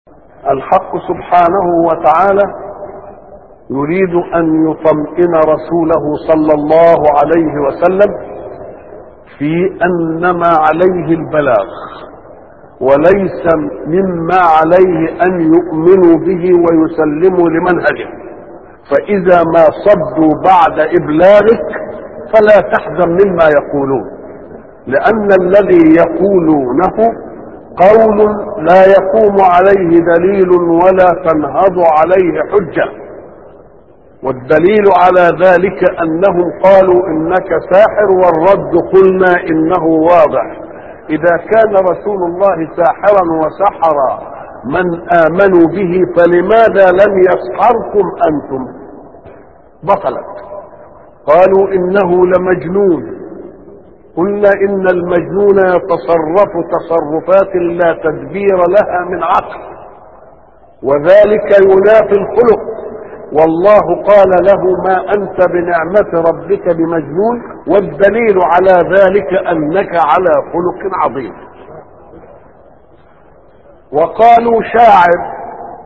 الحق سبحانه وتعالى يريد ان يطمئن رسوله صلى الله عليه وسلم في ان ما عليه البلاغ وليس مما عليه ان يؤمنوا به ويسلموا لمنهجه فاذا ما صدوا بعد ابلاغك فلا تحزن مما يقولون لان الذي يقولونه قول لا يقوم عليه دليل ولا تنهض عليه حجه والدليل على ذلك انهم قالوا انك ساحر والرد قلنا انه واضح اذا كان رسول الله ساحرا وسحر من امنوا به فلماذا لم يسحركم انتم بطلت قالوا انه لمجنون قلنا ان المجنون يتصرف تصرفات لا تدبير لها من عقل وذلك ينافي الخلق والله قال له ما انت بنعمه ربك بمجنون والدليل على ذلك انك على خلق عظيم وقالوا شاعر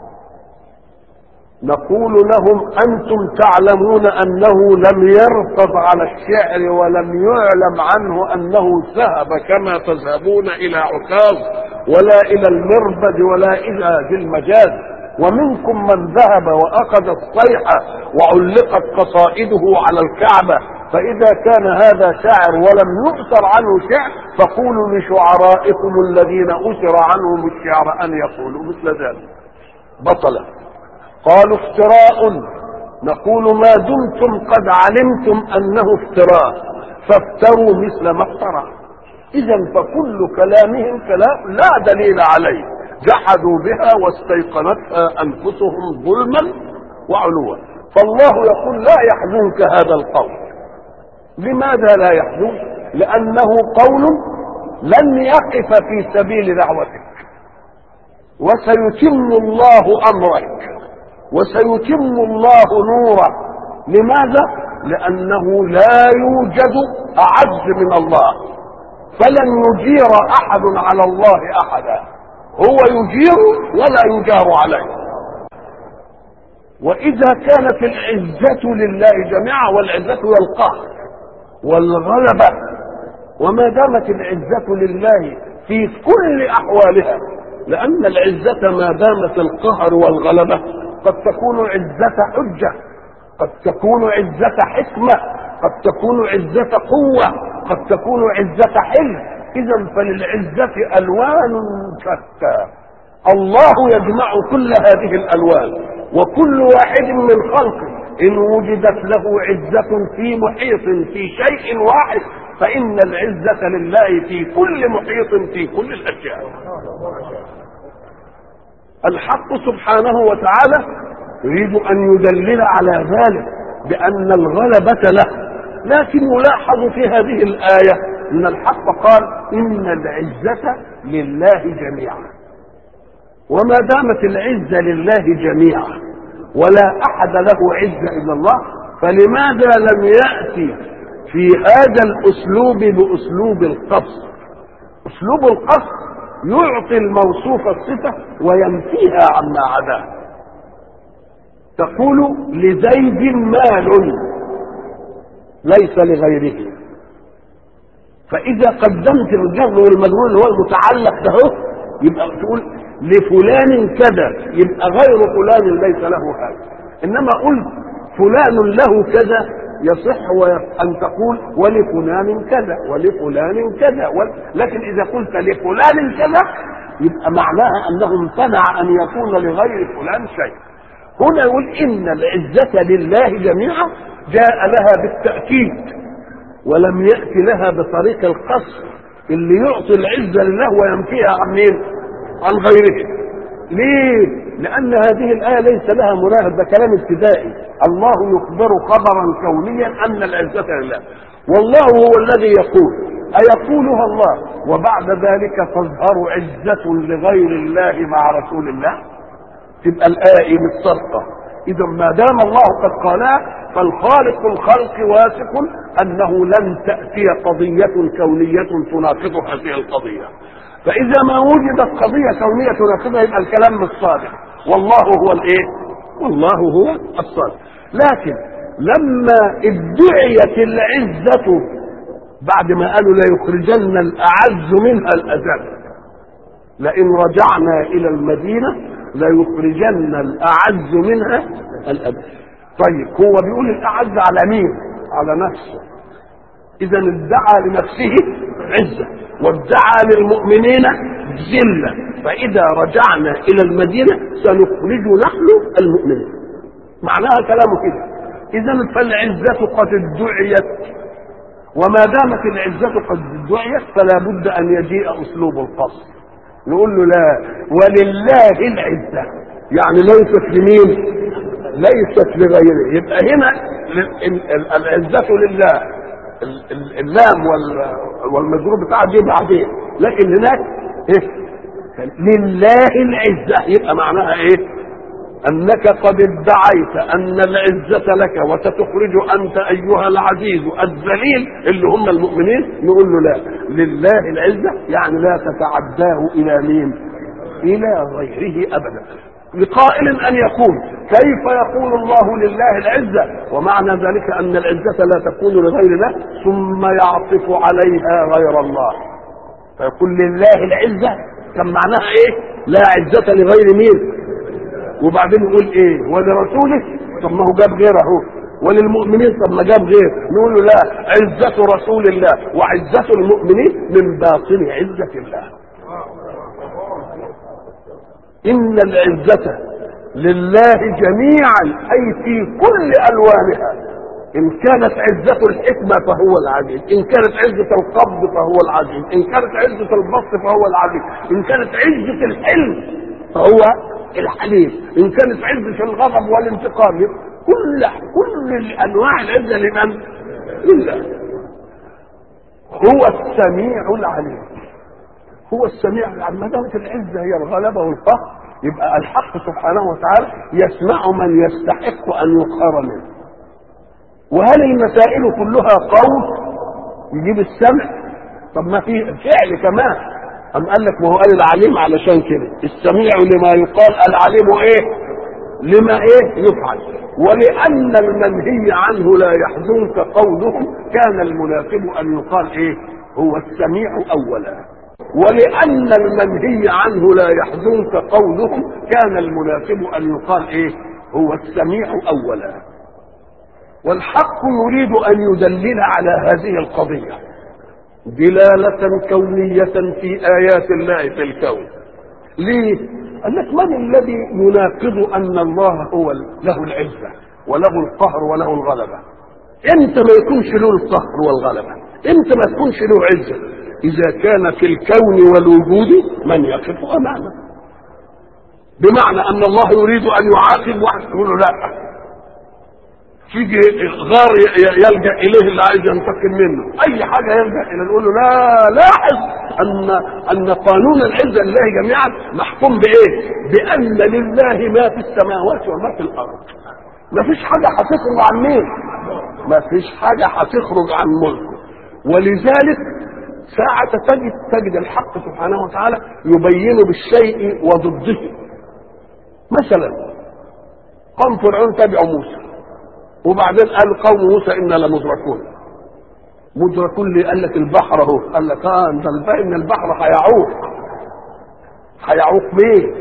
نقول لهم انتم تعلمون انه لم يرفض على الشعر ولم يعلم عنه انه ذهب كما تذهبون الى عكاظ ولا الى المربد ولا الى ذي المجاز ومنكم من ذهب واخذ الصيحه وعلقت قصائده على الكعبه فاذا كان هذا شاعر ولم يؤثر عنه شعر فقولوا لشعرائكم الذين اثر عنهم الشعر ان يقولوا مثل ذلك بطلا قالوا افتراء نقول ما دمتم قد علمتم انه افتراء فافتروا مثل ما افترى اذا فكل كلامهم كلام لا دليل عليه جحدوا بها واستيقنتها انفسهم ظلما وعلوا فالله يقول لا يحزنك هذا القول لماذا لا يحزنك لانه قول لن يقف في سبيل دعوتك وسيتم الله امرك وسيتم الله نوره لماذا لانه لا يوجد اعز من الله فلن يجير احد على الله احدا هو يجير ولا يجار عليه واذا كانت العزه لله جميعا والعزه هي القهر والغلبه وما دامت العزه لله في كل احوالها لان العزه ما دامت القهر والغلبه قد تكون عزه حجه قد تكون عزه حكمه قد تكون عزه قوه قد تكون عزه حلم اذا فللعزه الوان شتى الله يجمع كل هذه الالوان وكل واحد من خلقه ان وجدت له عزه في محيط في شيء واحد فان العزه لله في كل محيط في كل الاشياء الحق سبحانه وتعالى يريد ان يدلل على ذلك بان الغلبه له لكن يلاحظ في هذه الايه ان الحق قال ان العزه لله جميعا وما دامت العزه لله جميعا ولا احد له عزه الا الله فلماذا لم ياتي في هذا الاسلوب باسلوب القصر اسلوب القصر يعطي الموصوف الصفه وينفيها عما عداه تقول لزيد مال ليس لغيره فاذا قدمت الجر والمجرور اللي هو المتعلق ده يبقى تقول لفلان كذا يبقى غير فلان ليس له هذا انما قلت فلان له كذا يصح ان تقول ولفلان كذا ولفلان كذا لكن اذا قلت لفلان كذا يبقى معناها انه امتنع ان يكون لغير فلان شيء هنا يقول ان العزه لله جميعا جاء لها بالتاكيد ولم يأتي لها بطريق القصر اللي يعطي العزة لله وينفيها عن مين؟ عن غيره. ليه؟ لأن هذه الآية ليس لها مناهض ده كلام ابتدائي، الله يخبر خبرا كونيا أن العزة لله. والله هو الذي يقول، أيقولها الله وبعد ذلك تظهر عزة لغير الله مع رسول الله؟ تبقى الآية إيه متصدقة. إذا ما دام الله قد قالها فالخالق الخلق واثق انه لن تاتي قضيه كونيه تناقض هذه القضيه فاذا ما وجدت قضيه كونيه تناقضها يبقى الكلام مش صادق والله هو الايه والله هو الصادق لكن لما ادعيت العزه بعد ما قالوا لا يخرجن الاعز منها الاذل لئن رجعنا الى المدينه ليخرجن الاعز منها الاذل طيب هو بيقول الاعز على مين على نفسه اذا ادعى لنفسه عزه وادعى للمؤمنين ذله فاذا رجعنا الى المدينه سنخرج نحن المؤمنين معناها كلامه كده اذا فالعزه قد ادعيت وما دامت العزه قد ادعيت فلا بد ان يجيء اسلوب القصر نقول له لا ولله العزه يعني ليست لمين ليست لغيره يبقى هنا العزه لله اللام والمجرور بتاعها دي بعدين لكن هناك ايه لله العزه يبقى معناها ايه انك قد ادعيت ان العزه لك وستخرج انت ايها العزيز الذليل اللي هم المؤمنين نقول له لا لله العزه يعني لا تتعداه الى مين الى غيره ابدا لقائل ان يقول كيف يقول الله لله العزه ومعنى ذلك ان العزه لا تكون لغير الله ثم يعطف عليها غير الله فيقول لله العزه كان معناها ايه لا عزه لغير مين وبعدين يقول ايه ولرسوله طب ما هو جاب غيره اهو وللمؤمنين طب ما جاب غير نقول له لا عزة رسول الله وعزة المؤمنين من باطن عزة الله إن العزة لله جميعا أي في كل ألوانها إن كانت عزة الحكمة فهو العزيز إن كانت عزة القبض فهو العزيز إن كانت عزة البسط فهو العزيز إن كانت عزة الحلم فهو الحليم إن كانت عزة الغضب والانتقام كل كل أنواع العزة لمن؟ لله هو السميع العليم هو السميع العليم ما دامت العزة هي الغلبة والقهر يبقى الحق سبحانه وتعالى يسمع من يستحق أن يقهر منه وهل المسائل كلها قول يجيب السمع طب ما في فعل كمان أم قال لك ما هو قال العليم علشان كده السميع لما يقال العليم ايه لما ايه يفعل ولأن المنهي عنه لا يحزنك قولهم كان المناسب أن يقال ايه هو السميع أولا ولأن المنهي عنه لا يحزنك قولهم كان المناسب أن يقال ايه هو السميع أولا والحق يريد أن يدلل على هذه القضية دلالة كونية في آيات الله في الكون ليه؟ قال لك من الذي يناقض أن الله هو له العزة وله القهر وله الغلبة امتى ما يكونش له القهر والغلبة امتى ما تكونش له عزة إذا كان في الكون والوجود من يقف أمامه بمعنى أن الله يريد أن يعاقب واحد يقول له لا تيجي غار يلجا اليه اللي عايز ينتقم منه اي حاجه يلجا الى نقول له لا لاحظ ان ان قانون العزه لله جميعا محكوم بايه بان لله ما في السماوات وما في الارض ما فيش حاجه هتخرج عن مين ما فيش حاجه هتخرج عن ملكه ولذلك ساعة تجد تجد الحق سبحانه وتعالى يبين بالشيء وضده مثلا قام فرعون تبع موسى وبعدين قال قوم موسى انا لمدركون مدركون ليه قال لك البحر اهو قال لك اه انت فاهم ان البحر هيعوق هيعوق مين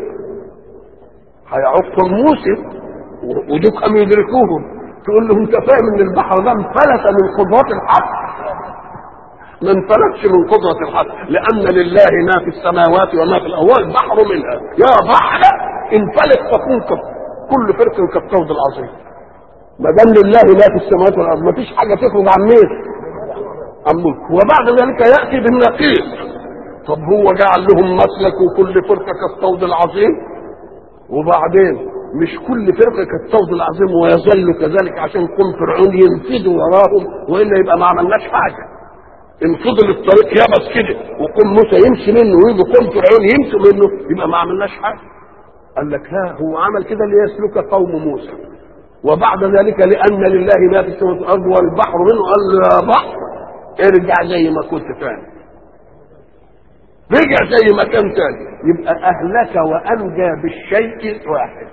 هيعوق موسى ودول قاموا يدركوهم تقول له انت فاهم ان البحر ده انفلت من قدرات الحق ما انفلتش من قدرة الحق لأن لله ما في السماوات وما في الأرض البحر منها يا بحر انفلت فكون كل فرق كالطود العظيم ما دام لله ما في السماوات والارض ما فيش حاجه تخرج عن مين؟ عن ملك وبعد ذلك ياتي بالنقيض طب هو جعل لهم مسلك وكل فرقه كالصوت العظيم وبعدين مش كل فرقه كالصوت العظيم ويظل كذلك عشان قوم فرعون ينفذوا وراهم والا يبقى ما عملناش حاجه ان فضل الطريق يبس كده وقوم موسى يمشي منه ويجي قوم فرعون يمشوا منه يبقى ما عملناش حاجه قال لك لا هو عمل كده ليسلك قوم موسى وبعد ذلك لأن لله ما في السماوات والأرض والبحر منه قال له يا بحر ارجع زي ما كنت ثاني رجع زي ما كان تاني يبقى اهلك وانجى بالشيء واحد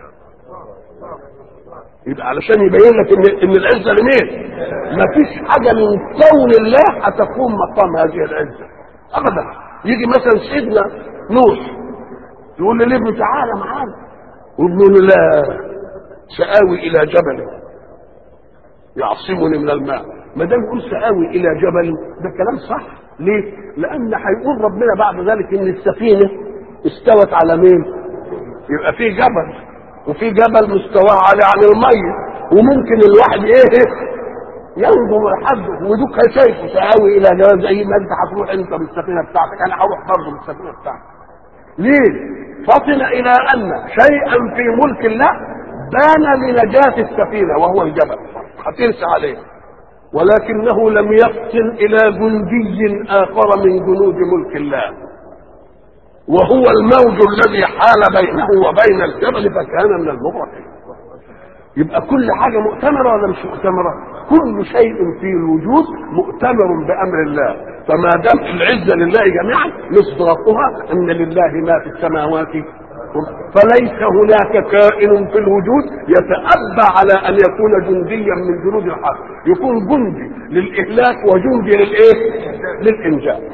يبقى علشان يبين لك ان ان العزه لمين؟ مفيش حاجه من كون الله هتقوم مقام هذه العزه ابدا يجي مثلا سيدنا نوح يقول لابنه تعالى معانا وابنه له لا سآوي الى جبل يعصمني من الماء ما دام يقول سآوي الى جبل ده كلام صح ليه؟ لان هيقول ربنا بعد ذلك ان السفينه استوت على مين؟ يبقى في جبل وفي جبل مستواه عالي عن الميه وممكن الواحد ايه ينظر لحد ودوك شايفه سآوي الى جبل زي ما انت هتروح انت بالسفينه بتاعتك انا هروح برضه بالسفينه بتاعتك ليه؟ فطن الى ان شيئا في ملك الله بان لنجاة السفينة وهو الجبل هترسى عليه ولكنه لم يفطن الى جندي اخر من جنود ملك الله وهو الموج الذي حال بينه وبين الجبل فكان من المغرقين يبقى كل حاجة مؤتمرة ولا مش مؤتمرة كل شيء في الوجود مؤتمر بأمر الله فما دام العزة لله جميعا مصداقها أن لله ما في السماوات فليس هناك كائن في الوجود يتأبى على أن يكون جنديا من جنود الحق يكون جندي للإهلاك وجندي للإيه؟ للإنجاز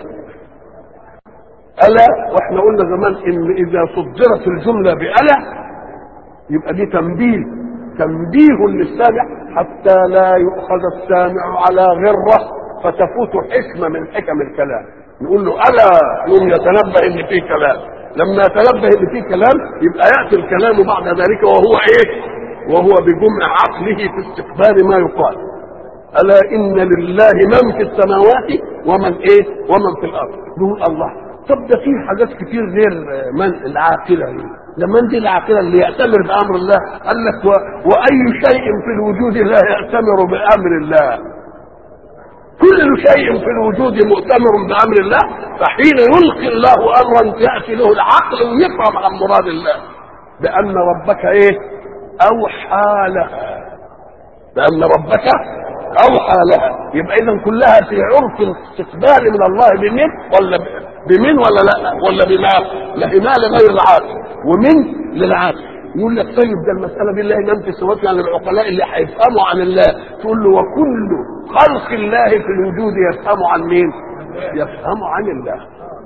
ألا وإحنا قلنا زمان إن إذا صدرت الجملة بألا يبقى دي تنبيه تنبيه للسامع حتى لا يؤخذ السامع على غرة فتفوت حكمة من حكم الكلام نقول له ألا يوم يتنبه إن فيه كلام لما يتنبه إن فيه كلام يبقى يأتي الكلام بعد ذلك وهو إيه وهو بجمع عقله في استقبال ما يقال ألا إن لله من في السماوات ومن إيه ومن في الأرض نقول الله طب ده في حاجات كتير غير من العاقله دي لما انت العاقله اللي يأتمر بامر الله قال لك و... واي شيء في الوجود لا يأتمر بامر الله كل شيء في الوجود مؤتمر بامر الله فحين يلقي الله امرا ياتي له العقل ويفهم عن مراد الله بان ربك ايه اوحى لها بان ربك اوحى لها يبقى اذا كلها في عرف الاستقبال من الله بمن ولا بمن ولا لا ولا بما لهما لغير العاقل ومن للعاقل يقول لك طيب ده المساله بالله نام في السماوات يعني العقلاء اللي هيفهموا عن الله تقول له وكل خلق الله في الوجود يفهم عن مين؟ يفهم عن الله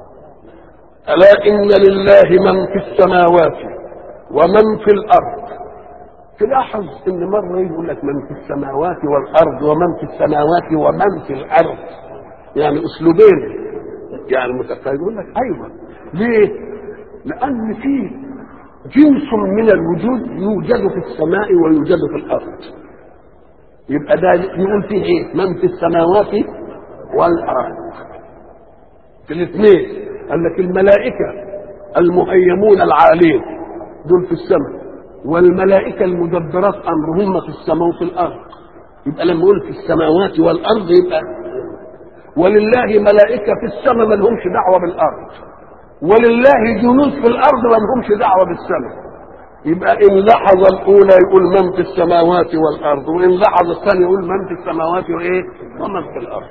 الا ان لله من في السماوات ومن في الارض تلاحظ ان مره يقول لك من في السماوات والارض ومن في السماوات ومن في الارض يعني اسلوبين يعني متخيل يقول لك ايوه ليه؟ لان في جنس من الوجود يوجد في السماء ويوجد في الارض يبقى ده يقول فيه ايه؟ من في السماوات والارض في الاثنين قال لك الملائكه المهيمون العالين دول في السماء والملائكة المدبرات أمرهم في السماء وفي الأرض يبقى لما يقول في السماوات والأرض يبقى ولله ملائكة في السماء ما لهمش دعوة بالأرض ولله جنود في الأرض ما لهمش دعوة بالسماء يبقى إن لحظ الأولى يقول من في السماوات والأرض وإن لحظ الثاني يقول من في السماوات وإيه ومن في الأرض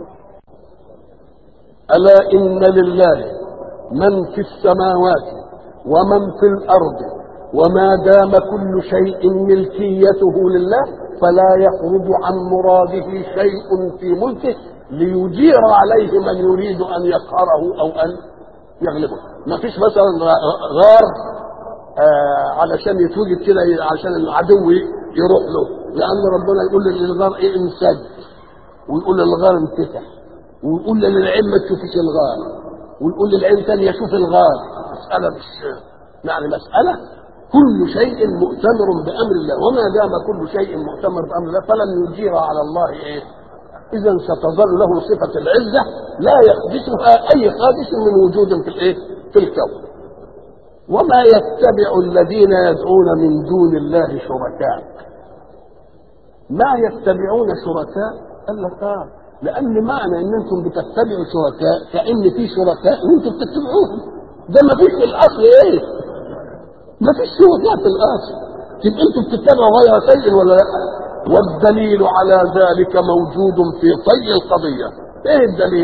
ألا إن لله من في السماوات ومن في الأرض وما دام كل شيء ملكيته لله فلا يخرج عن مراده شيء في ملكه ليجير عليه من يريد ان يقهره او ان يغلبه ما فيش مثلا غار آه علشان يتوجد كده عشان العدو يروح له لان ربنا يقول للغار ايه انسد ويقول للغار انفتح ويقول للعين ما تشوفش الغار ويقول للعين ثانيه شوف الغار مساله مش يعني مساله كل شيء مؤتمر بامر الله وما دام كل شيء مؤتمر بامر الله فلن يجير على الله ايه اذا ستظل له صفه العزه لا يحدثها اي حادث من وجود في الايه في الكون وما يتبع الذين يدعون من دون الله شركاء ما يتبعون شركاء قال لك اه لان معنى ان انتم بتتبعوا شركاء كان في شركاء وانتم بتتبعوهم ده ما فيش في الاصل ايه ما فيش شركاء في الاصل يبقى انتم بتتبعوا غير شيء ولا لا والدليل على ذلك موجود في طي القضيه ايه الدليل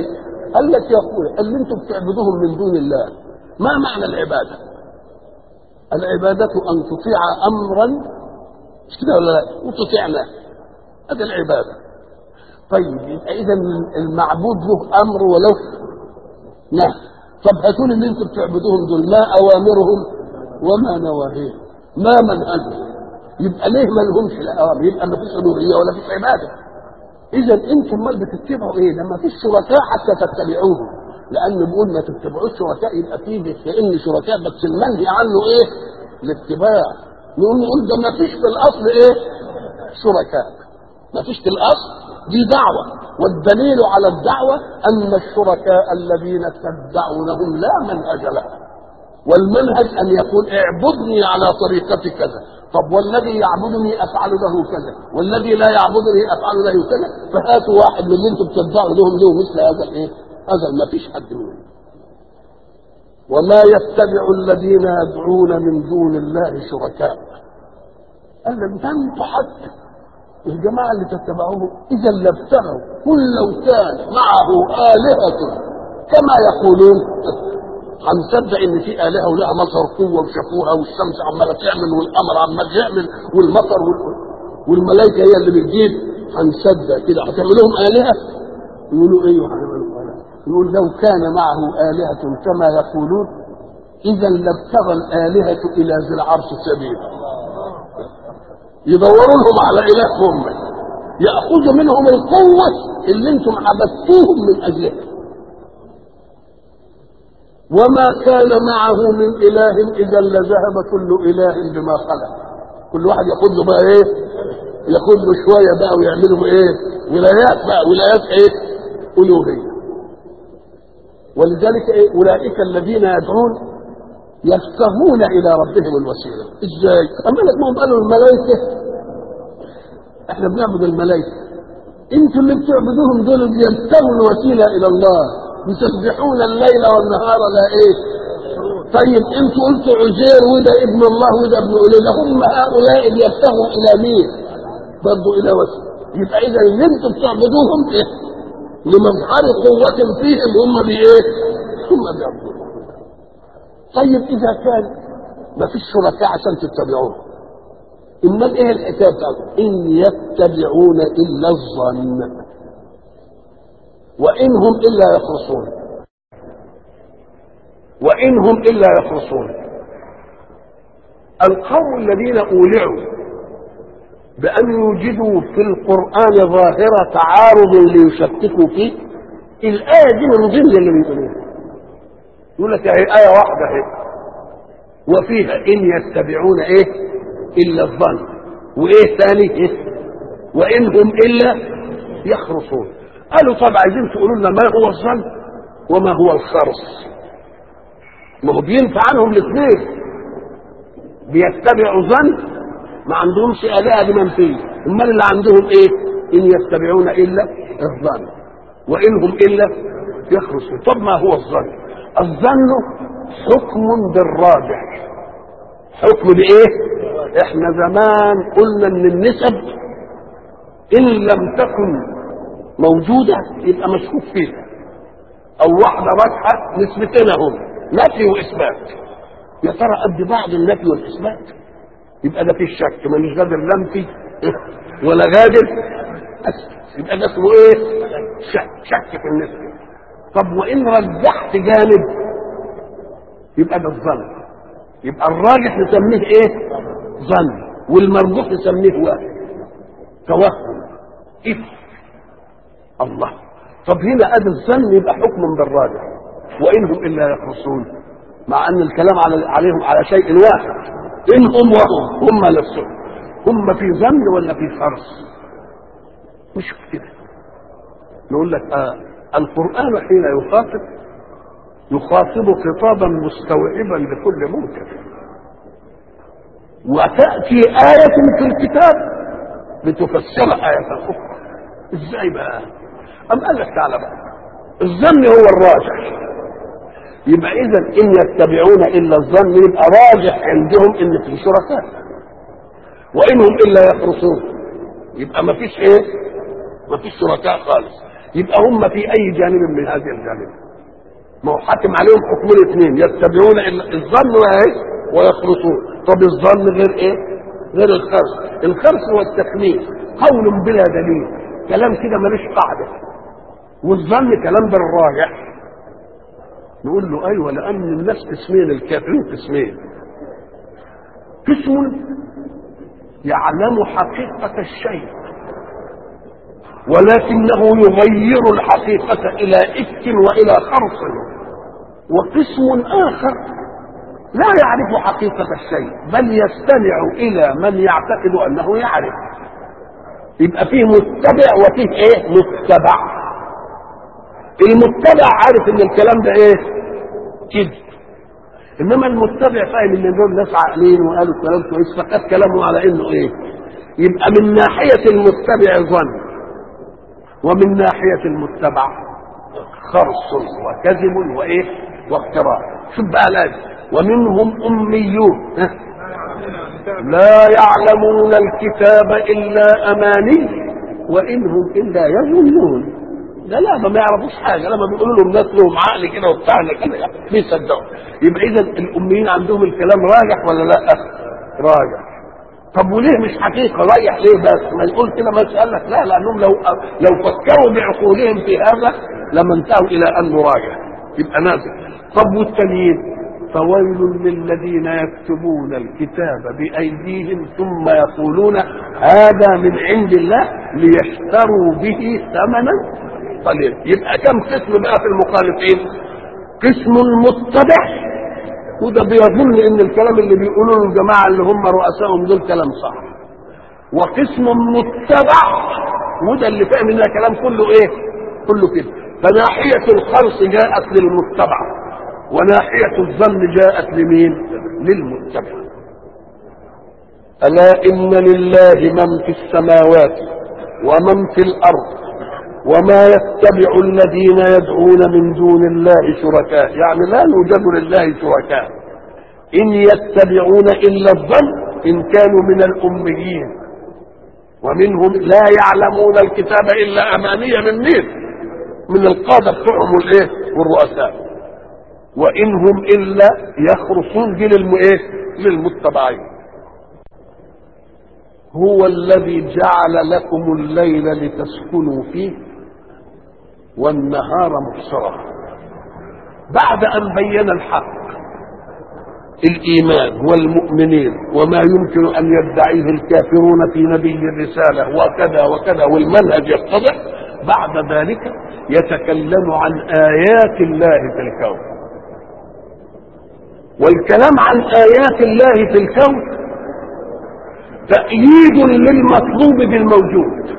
قال لك يا اخويا اللي انتم بتعبدوهم من دون الله ما معنى العباده؟ العباده ان تطيع امرا مش كده ولا لا؟ وتطيعنا هذا العباده طيب يبقى اذا المعبود له امر وله نهي طب هاتوا لي اللي انتم بتعبدوهم دول ما اوامرهم وما نواهيهم ما منهجهم يبقى ليه ما لهمش الاوامر يبقى ما فيش الوهيه ولا فيش عباده اذا انتم امال بتتبعوا ايه لما فيش شركاء حتى تتبعوهم لان بيقول ما تتبعوش شركاء يبقى فيه كان شركاء بس المنهي عنه ايه الاتباع نقول نقول ده ما فيش في الاصل ايه شركاء ما فيش في الاصل دي دعوه والدليل على الدعوه ان الشركاء الذين تدعونهم لا منهج لهم والمنهج ان يقول اعبدني على طريقة كذا طب والذي يعبدني افعل له كذا والذي لا يعبدني افعل له كذا فهاتوا واحد من اللي انتم بتدعوا لهم له مثل هذا الايه هذا ما فيش حد منهم وما يتبع الذين يدعون من دون الله شركاء قال لم انتوا حتى الجماعة اللي تتبعوه إذا لابتغوا قل لو كان معه آلهة كما يقولون هنصدق ان في الهه ولها مصدر قوه وشافوها والشمس عماله تعمل والقمر عمال يعمل والمطر وال... والملائكه هي اللي بتجيب هنصدق كده هتعمل لهم الهه يقولوا ايه هنعملوا الهه يقول لو كان معه الهه كما يقولون اذا لابتغى الالهه الى ذي العرش سبيلا يدوروا لهم على الههم ياخذوا منهم القوه اللي انتم عبدتوهم من اجلها وما كان معه من اله اذا لذهب كل اله بما خلق كل واحد ياخذ له بقى ايه ياخذ له شويه بقى ويعملوا ايه ولايات بقى ولايات ايه الوهيه ولذلك ايه اولئك الذين يدعون يفتهون الى ربهم الوسيله ازاي اما لك ما هم قالوا الملائكه احنا بنعبد الملائكه انتوا اللي بتعبدوهم دول بيبتغوا الوسيله الى الله يسبحون الليل والنهار لا ايه طيب انتوا قلتوا عزير وده ابن الله وده ابن اله هم هؤلاء اللي يبتغوا الى مين برضه الى وسيله يبقى اذا اللي انتوا بتعبدوهم ايه لمظهر قوة فيهم هم بايه هم بيعبدون طيب اذا كان ما فيش شركاء عشان تتبعوه امال ايه الحكايه بتاعتهم ان يتبعون الا الظن وإن هم إلا يخرصون وإن هم إلا يخرصون القوم الذين أولعوا بأن يوجدوا في القرآن ظاهرة تعارض ليشككوا فيه الآية دي من ضمن اللي بيقولوها يقول لك هي آية واحدة هي وفيها إن يتبعون إيه إلا الظن وإيه ثاني إيه وإن هم إلا يخرصون قالوا طب عايزين تقولوا لنا ما هو الظن وما هو الخرص ما هو بينفع عنهم الاثنين بيتبعوا ظن ما عندهمش آلهة بمنفية امال اللي عندهم ايه ان يتبعون الا الظن وان هم الا يخرصون طب ما هو الظن الظن حكم بالراجح حكم بايه احنا زمان قلنا ان النسب ان لم تكن موجودة يبقى مشكوك فيها أو واحدة راجحة نسبتين هم نفي وإثبات يا ترى قد بعض النفي والإثبات يبقى ده في شك مانيش قادر لا انفي ولا قادر أثبت يبقى ده اسمه إيه؟ شك شك في النسبة طب وإن رجحت جانب يبقى ده الظن يبقى الراجح نسميه إيه؟ ظن والمرجوح نسميه وهم توهم إفك الله طب هنا ادي الظن يبقى حكم بالراجح وانهم الا يخرصون مع ان الكلام على عليهم على شيء واحد انهم وهم هم نفسهم هم في ظن ولا في خرص مش كده نقول لك آه القران حين يخاطب يخاطب خطابا مستوعبا لكل منكر وتاتي ايه في الكتاب لتفسر ايه اخرى ازاي بقى أم قال لك تعالى بقى الظن هو الراجح يبقى إذا إن يتبعون إلا الظن يبقى راجح عندهم إن في شركاء وإنهم إلا يخرصون يبقى ما فيش إيه؟ ما فيش شركاء خالص يبقى هم في اي جانب من هذه الجانب ما هو حاكم عليهم حكم الاثنين يتبعون الظن وايه ويخرصون طب الظن غير ايه غير الخرص الخرص هو التخمين قول بلا دليل كلام كده ملوش قاعده والظن كلام بالراجح نقول له ايوه لان الناس قسمين الكافرين قسمين قسم يعلم حقيقة الشيء ولكنه يغير الحقيقة إلى إفك وإلى خرص وقسم آخر لا يعرف حقيقة الشيء بل يستمع إلى من يعتقد أنه يعرف يبقى فيه متبع وفيه إيه متبع المتبع عارف ان الكلام ده ايه كذب انما المتبع فاهم ان دول ناس عاقلين وقالوا الكلام كويس فقد كلامه على انه ايه يبقى من ناحيه المتبع ظن ومن ناحيه المتبع خرص وكذب وايه وافتراء شوف بقى الآية ومنهم أميون ها؟ لا يعلمون الكتاب إلا أماني وإنهم إلا يظنون لا لا ما يعرفوش حاجه لما بيقولوا لهم ناس لهم عقل كده وبتاعنا كده بيصدقوا يبقى اذا الاميين عندهم الكلام راجح ولا لا؟ راجح طب وليه مش حقيقه رايح ليه بس؟ ما يقول كده ما يسال لك لا لانهم لو لو فكروا بعقولهم في هذا لما انتهوا الى انه راجح يبقى نازل طب والتانيين فويل للذين يكتبون الكتاب بأيديهم ثم يقولون هذا من عند الله ليشتروا به ثمنا قليلا يبقى كم قسم بقى في المخالفين قسم متبع وده بيظن ان الكلام اللي بيقولوه الجماعه اللي هم رؤسائهم دول كلام صح وقسم متبع وده اللي فاهم ان الكلام كله ايه كله كده فناحيه الخرص جاءت للمتبع وناحية الظن جاءت لمين؟ للمتبع. ألا إن لله من في السماوات ومن في الأرض وما يتبع الذين يدعون من دون الله شركاء، يعني لا يوجد لله شركاء. إن يتبعون إلا الظن إن كانوا من الأميين. ومنهم لا يعلمون الكتاب إلا أمانية من مين؟ من القادة بتوعهم والإيه؟ والرؤساء. وإن هم إلا يخرصون دي للمؤيه للمتبعين هو الذي جعل لكم الليل لتسكنوا فيه والنهار مبصرا بعد أن بين الحق الإيمان والمؤمنين وما يمكن أن يدعيه الكافرون في نبي الرسالة وكذا وكذا والمنهج يتضح بعد ذلك يتكلم عن آيات الله في الكون والكلام عن آيات الله في الكون تأييد للمطلوب بالموجود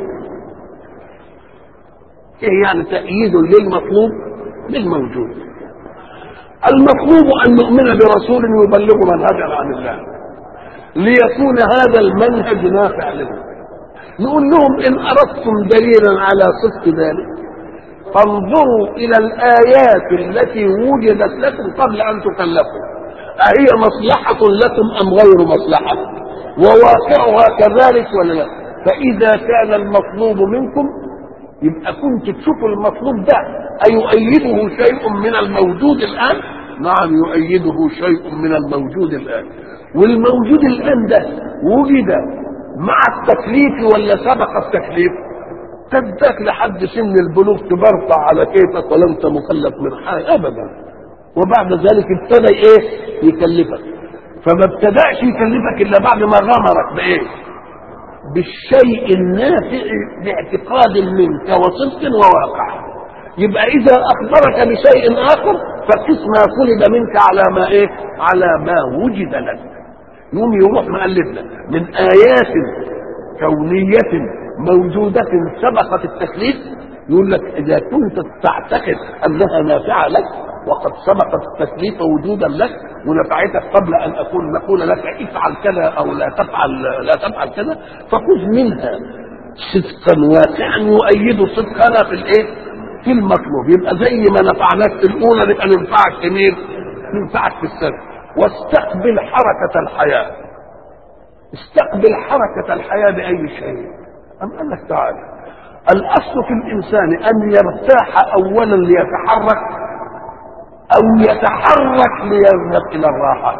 ايه يعني تأييد للمطلوب بالموجود المطلوب أن نؤمن برسول يبلغ منهجا عن الله ليكون هذا المنهج نافع لنا نقول لهم إن أردتم دليلا على صدق ذلك فانظروا إلى الآيات التي وجدت لكم قبل أن تكلفوا أهي مصلحة لكم أم غير مصلحة وواقعها كذلك ولا لا فإذا كان المطلوب منكم يبقى كنت تشوفوا المطلوب ده أيؤيده شيء من الموجود الآن نعم يؤيده شيء من الموجود الآن والموجود الآن ده وجد مع التكليف ولا سبق التكليف تدك لحد سن البلوغ تبرطع على كيفك ولا انت مكلف من حاجه ابدا وبعد ذلك ابتدى ايه يكلفك فما ابتدأش يكلفك الا بعد ما غمرك بايه بالشيء النافع باعتقاد منك وصدق وواقع يبقى اذا اخبرك بشيء اخر فقس ما طلب منك على ما ايه على ما وجد لك يوم يروح مؤلفنا من ايات كونيه موجوده سبقت التكليف يقول لك اذا كنت تعتقد انها نافعه لك وقد سبقت التكليف وجودا لك ونفعتك قبل ان اقول نقول لك افعل كذا او لا تفعل لا تفعل كذا فخذ منها صدقا واقعا يؤيد صدقنا في الايه؟ في المطلوب يبقى زي ما نفعناك في الاولى نبقى ننفعك في مين؟ ننفعك في السنه واستقبل حركه الحياه استقبل حركه الحياه باي شيء أم قال لك تعالى الاصل في الانسان ان يرتاح اولا ليتحرك او يتحرك ليذهب الى الراحه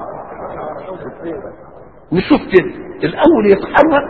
نشوف كده الاول يتحرك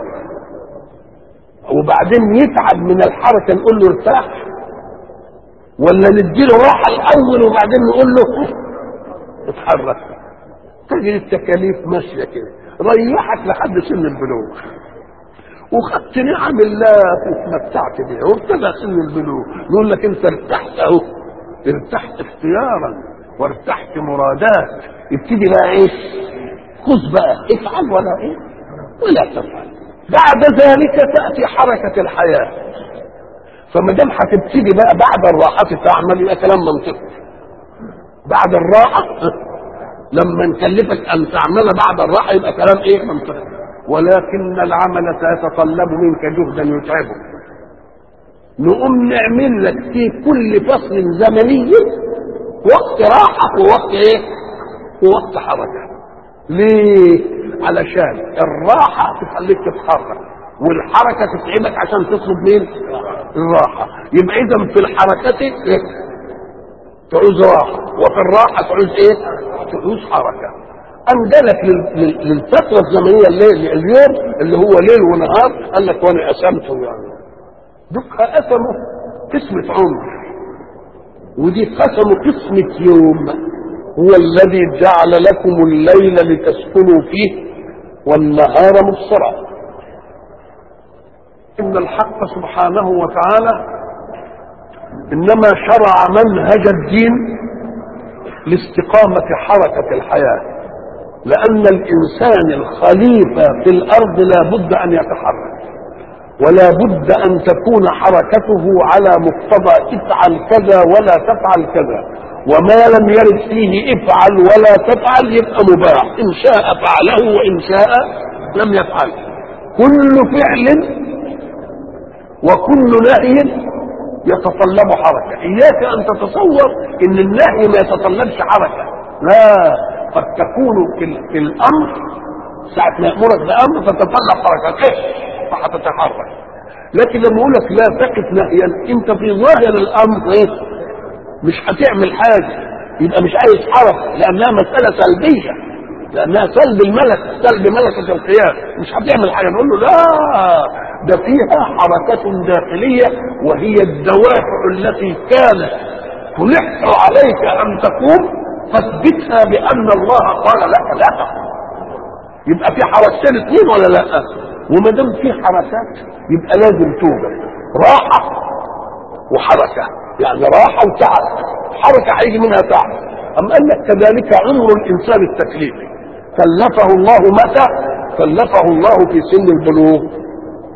وبعدين يتعب من الحركه نقول له ارتاح ولا نديله راحه الاول وبعدين نقول له اتحرك تجد التكاليف ماشيه كده ريحك لحد سن البلوغ وخدت نعم الله واتمتعت بها وابتدى سن البلوغ نقول لك انت ارتحت اهو ارتحت اختيارا وارتحت مرادات ابتدي بقى ايه خذ بقى افعل ولا ايه ولا تفعل بعد ذلك تاتي حركه الحياه فما دام هتبتدي بقى بعد الراحه تعمل يبقى كلام منطقي بعد الراحه لما نكلفك ان تعمل بعد الراحه يبقى كلام ايه منطقي ولكن العمل سيتطلب منك جهدا يتعبك نقوم نعمل لك في كل فصل زمني وقت راحة ووقت ايه ووقت حركة ليه علشان الراحة تخليك تتحرك والحركة تتعبك عشان تطلب مين الراحة يبقى اذا في الحركة إيه؟ تعوز راحة وفي الراحة تعوز ايه تعوز حركة أنجلك للفترة الزمنية الليل اليوم اللي هو ليل ونهار قال لك وأنا قسمته يعني دك قسمه قسمة عمر ودي قسمه قسمة يوم هو الذي جعل لكم الليل لتسكنوا فيه والنهار مبصرا إن الحق سبحانه وتعالى إنما شرع منهج الدين لاستقامة حركة الحياة لأن الإنسان الخليفة في الأرض لا بد أن يتحرك ولا بد أن تكون حركته على مقتضى افعل كذا ولا تفعل كذا وما لم يرد فيه افعل ولا تفعل يبقى مباح إن شاء فعله وإن شاء لم يفعل كل فعل وكل نهي يتطلب حركة إياك أن تتصور إن النهي ما يتطلبش حركة لا قد تكون في, في الامر ساعة ما يأمرك بأمر تتطلب حركة كيف فهتتحرك لكن لما يقول لك لا تقف نهيا انت في ظاهر الامر ايه مش هتعمل حاجة يبقى مش عايز حركة لانها مسألة سلبية لانها سلب الملك سلب ملكة القيام مش هتعمل حاجة نقول له لا ده فيها حركة داخلية وهي الدوافع التي كانت تلح عليك ان تقوم فاثبتها بان الله قال لك لا تقوم يبقى في حركتين اثنين ولا لا وما دام في حركات يبقى لازم توجد راحه وحركه يعني راحه وتعب حركه هيجي منها تعب اما قال لك كذلك عمر الانسان التكليفي كلفه الله متى كلفه الله في سن البلوغ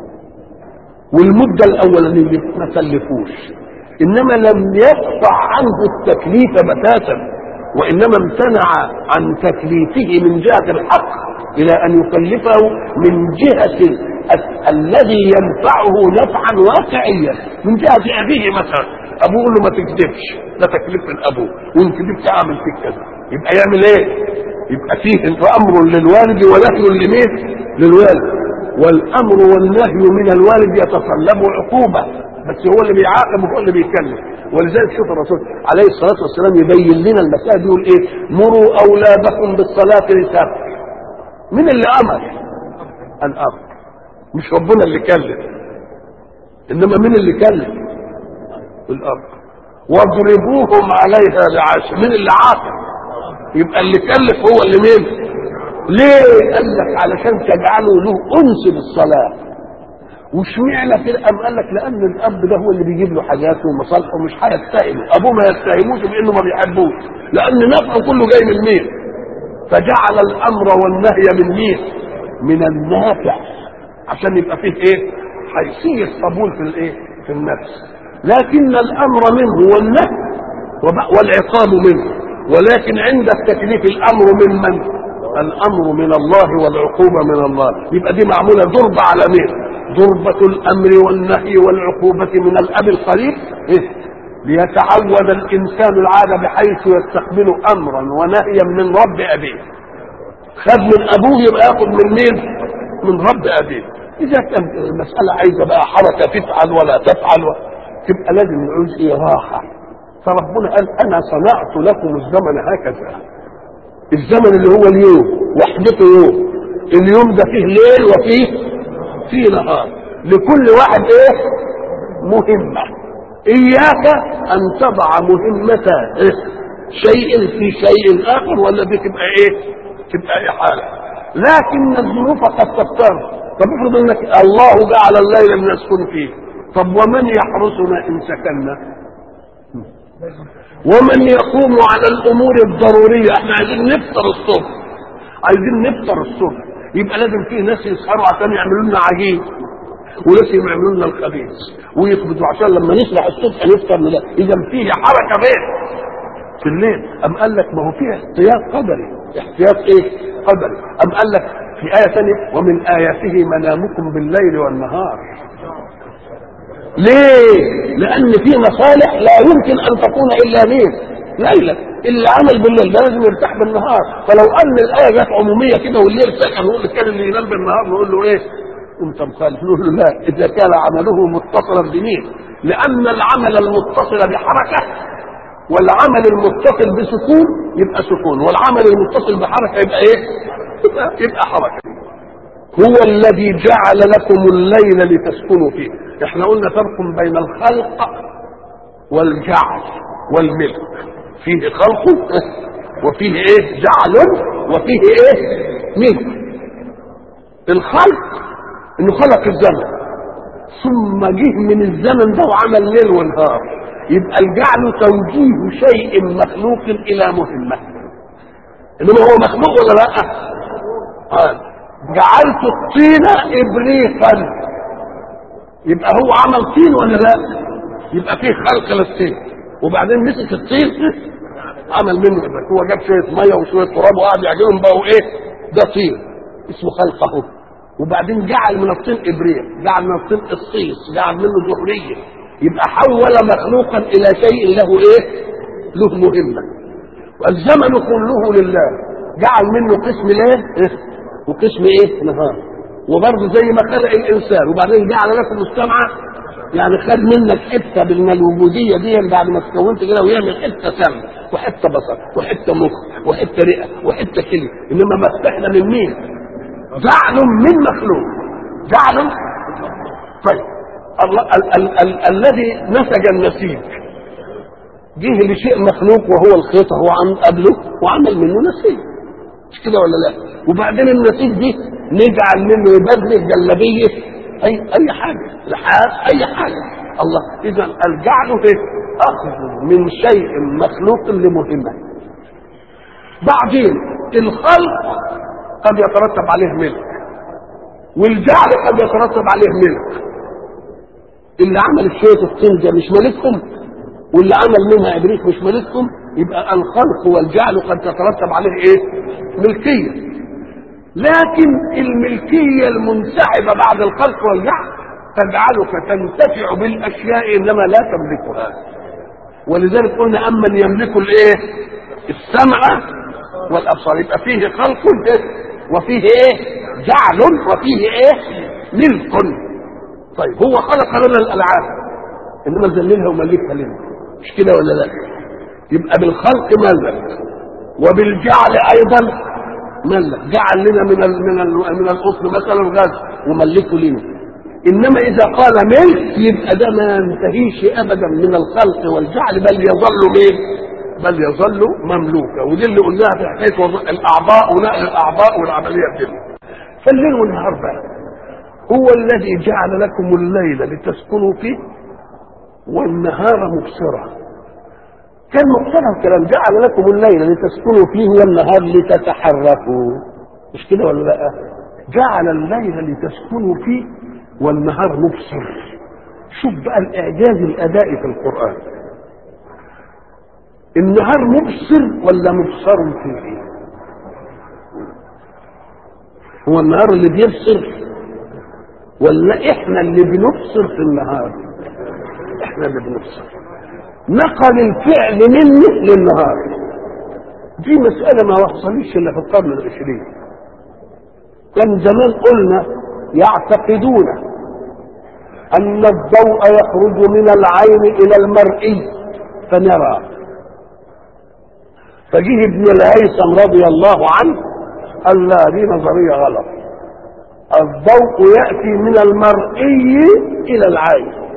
والمده الاولانيه ما كلفوش انما لم يقطع عنه التكليف بتاتا وانما امتنع عن تكليفه من جهه الحق الى ان يكلفه من جهه ال- الذي ينفعه نفعا واقعيا من جهه ابيه مثلا ابوه يقول له ما تكذبش ده تكليف من ابوه وان كذبت اعمل فيك كذا يبقى يعمل ايه؟ يبقى فيه امر للوالد ونهي لمين؟ للوالد والامر والنهي من الوالد يتطلب عقوبه بس هو اللي بيعاقب وهو اللي بيتكلم ولذلك شوف الرسول عليه الصلاه والسلام يبين لنا المسائل يقول ايه مروا اولادكم بالصلاه لسبع من اللي امر الامر مش ربنا اللي كلف انما مين اللي كلف الامر واضربوهم عليها لعشر مين اللي عاقب يبقى اللي كلف هو اللي مين ليه قال لك علشان تجعلوا له انس بالصلاه واشمعنى كده قام قال لك لان الاب ده هو اللي بيجيب له حاجاته ومصالحه مش هيتهمه ابوه ما يتهموش بانه ما بيحبوش لان نفعه كله جاي من مين فجعل الامر والنهي من مين من النافع عشان يبقى فيه ايه حيثيه قبول في الايه في النفس لكن الامر منه والنهي وب- والعقاب منه ولكن عند التكليف الامر من من الامر من الله والعقوبه من الله يبقى دي معموله ضربه على مين ضربة الأمر والنهي والعقوبة من الأب الخليل إيه؟ ليتعود الإنسان العادة بحيث يستقبل أمرا ونهيا من رب أبيه خد من أبوه يبقى ياخد من مين؟ من رب أبيه اذا كان المساله عايزه بقى حركه تفعل ولا تفعل و... تبقى لازم نعوز ايه راحه فربنا قال انا صنعت لكم الزمن هكذا الزمن اللي هو اليوم وحدته يوم اليوم ده فيه ليل وفيه فيه نهار لكل واحد ايه مهمة اياك ان تضع مهمة إيه؟ شيء في شيء اخر ولا دي تبقى ايه تبقى احالة لكن الظروف قد تضطر طب افرض انك الله جعل الليل لنسكن فيه طب ومن يحرسنا ان سكننا ومن يقوم على الامور الضروريه احنا عايزين نفطر الصبح عايزين نفطر الصبح يبقى لازم في ناس يسهروا عشان يعملوا لنا عجين وناس يعملوا لنا الخبيث ويقبضوا عشان لما نصبح الصبح نفطر لا اذا فيه حركه بين في الليل ام قال لك ما هو فيه احتياط قدري احتياط ايه قدري ام قال لك في آية ثانية ومن آياته منامكم بالليل والنهار ليه؟ لأن في مصالح لا يمكن أن تكون إلا مين؟ ليلة اللي عمل بالليل ده لازم يرتاح بالنهار فلو أن الآية جت عمومية كده والليل سكن نقول كان اللي ينام بالنهار نقول له إيه؟ أنت مخالف نقول له لا إذا كان عمله متصلا بمين؟ لأن العمل المتصل بحركة والعمل المتصل بسكون يبقى سكون والعمل المتصل بحركة يبقى إيه؟ يبقى, يبقى حركة هو الذي جعل لكم الليل لتسكنوا فيه احنا قلنا فرق بين الخلق والجعل والملك فيه خلق وفيه ايه جعل وفيه ايه ملك الخلق انه خلق الزمن ثم جه من الزمن ده وعمل ليل ونهار يبقى الجعل توجيه شيء مخلوق الى مهمه انما هو مخلوق ولا لا آه. جعلت الطين ابريقا يبقى هو عمل طين ولا لا يبقى فيه خلق للطين وبعدين مسك الطين عمل منه ابريق هو جاب شويه ميه وشويه تراب وقعد يعجنهم بقوا ايه ده طين اسمه خلقه وبعدين جعل من الطين ابريق جعل من الطين قصيص جعل منه زهريه يبقى حول مخلوقا الى شيء له ايه له مهمه والزمن كله لله جعل منه قسم ليه إيه؟ وقسم ايه نهار وبرضه زي ما خلق الانسان وبعدين جعل لكم السمع يعني خد منك حته من الوجوديه دي بعد ما تكونت كده ويعمل حته سمع وحته بصر وحته مخ وحته رئه وحته كلى انما مسحنا من مين؟ جعل من مخلوق جعل طيب الله ال- ال- ال- الذي نسج النسيج جه لشيء مخلوق وهو الخيط هو عم قبله وعمل منه نسيج مش كده ولا لا وبعدين النسيج دي نجعل منه يبدل جلابيه اي اي حاجه لحاف اي حاجه الله اذا الجعل ايه اخذ من شيء مخلوق لمهمه بعدين الخلق قد يترتب عليه ملك والجعل قد يترتب عليه ملك اللي عمل شويه الطين ده مش ملككم واللي عمل منها ابليس مش ملككم يبقى الخلق والجعل قد تترتب عليه ايه ملكيه لكن الملكيه المنسحبه بعد الخلق والجعل تجعلك تنتفع بالاشياء انما لا تملكها ولذلك قلنا اما يملك الايه السمع والابصار يبقى فيه خلق وفيه ايه جعل وفيه ايه ملك طيب هو خلق لنا الالعاب انما ذللها وملكها لنا مش كده ولا لا يبقى بالخلق ملك وبالجعل ايضا ملك جعل لنا من ال من ال من الاصل مثلا غاز وملكه لنا انما اذا قال ملك يبقى ده ما ينتهيش ابدا من الخلق والجعل بل يظل مين بل يظل مملوكا ودي اللي قلناها في حكايه الاعضاء ونقل الاعضاء والعمليه دي فالليل والنهار بقى هو الذي جعل لكم الليل لتسكنوا فيه والنهار مبصرا كان مقتضى الكلام جعل لكم الليل لتسكنوا فيه والنهار لتتحركوا مش كده ولا لا جعل الليل لتسكنوا فيه والنهار مبصر شوف بقى الاعجاز الادائي في القران النهار مبصر ولا مبصر فيه هو النهار اللي بيبصر ولا احنا اللي بنبصر في النهار احنا اللي بنبصر نقل الفعل منه للنهار دي مسألة ما وصلتش إلا في القرن العشرين كان زمان قلنا يعتقدون أن الضوء يخرج من العين إلى المرئي فنرى فجه ابن الهيثم رضي الله عنه قال لا دي نظرية غلط الضوء يأتي من المرئي إلى العين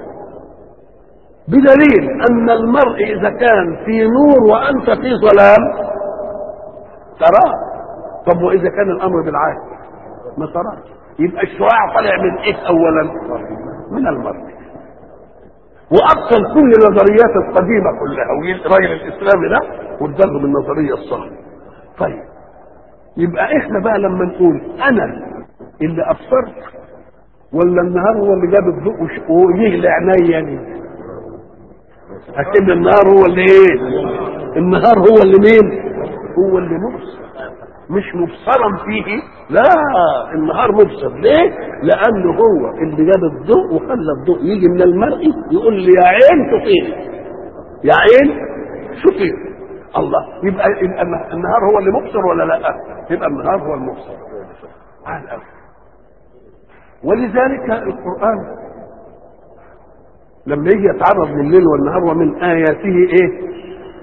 بدليل أن المرء إذا كان في نور وأنت في ظلام تراه طب وإذا كان الأمر بالعكس ما تراه يبقى الشعاع طالع من إيه أولا من المرء وأبطل كل النظريات القديمة كلها والراجل الإسلامي ده واداله بالنظرية الصح طيب يبقى احنا بقى لما نقول انا اللي ابصرت ولا النهار هو اللي جاب الضوء وش- ويهلع عينيا يعني اكن النهار هو اللي ايه النهار هو اللي مين هو اللي مبصر مش مبصرا فيه لا النهار مبصر ليه لانه هو اللي جاب الضوء وخلى الضوء يجي من المرئي يقول لي يا عين شوفيني يا عين شوفيني الله يبقى يبقى النهار هو اللي مبصر ولا لا يبقى النهار هو المبصر على الأول. ولذلك القرآن لما يجي يتعرض لليل والنهار ومن آياته إيه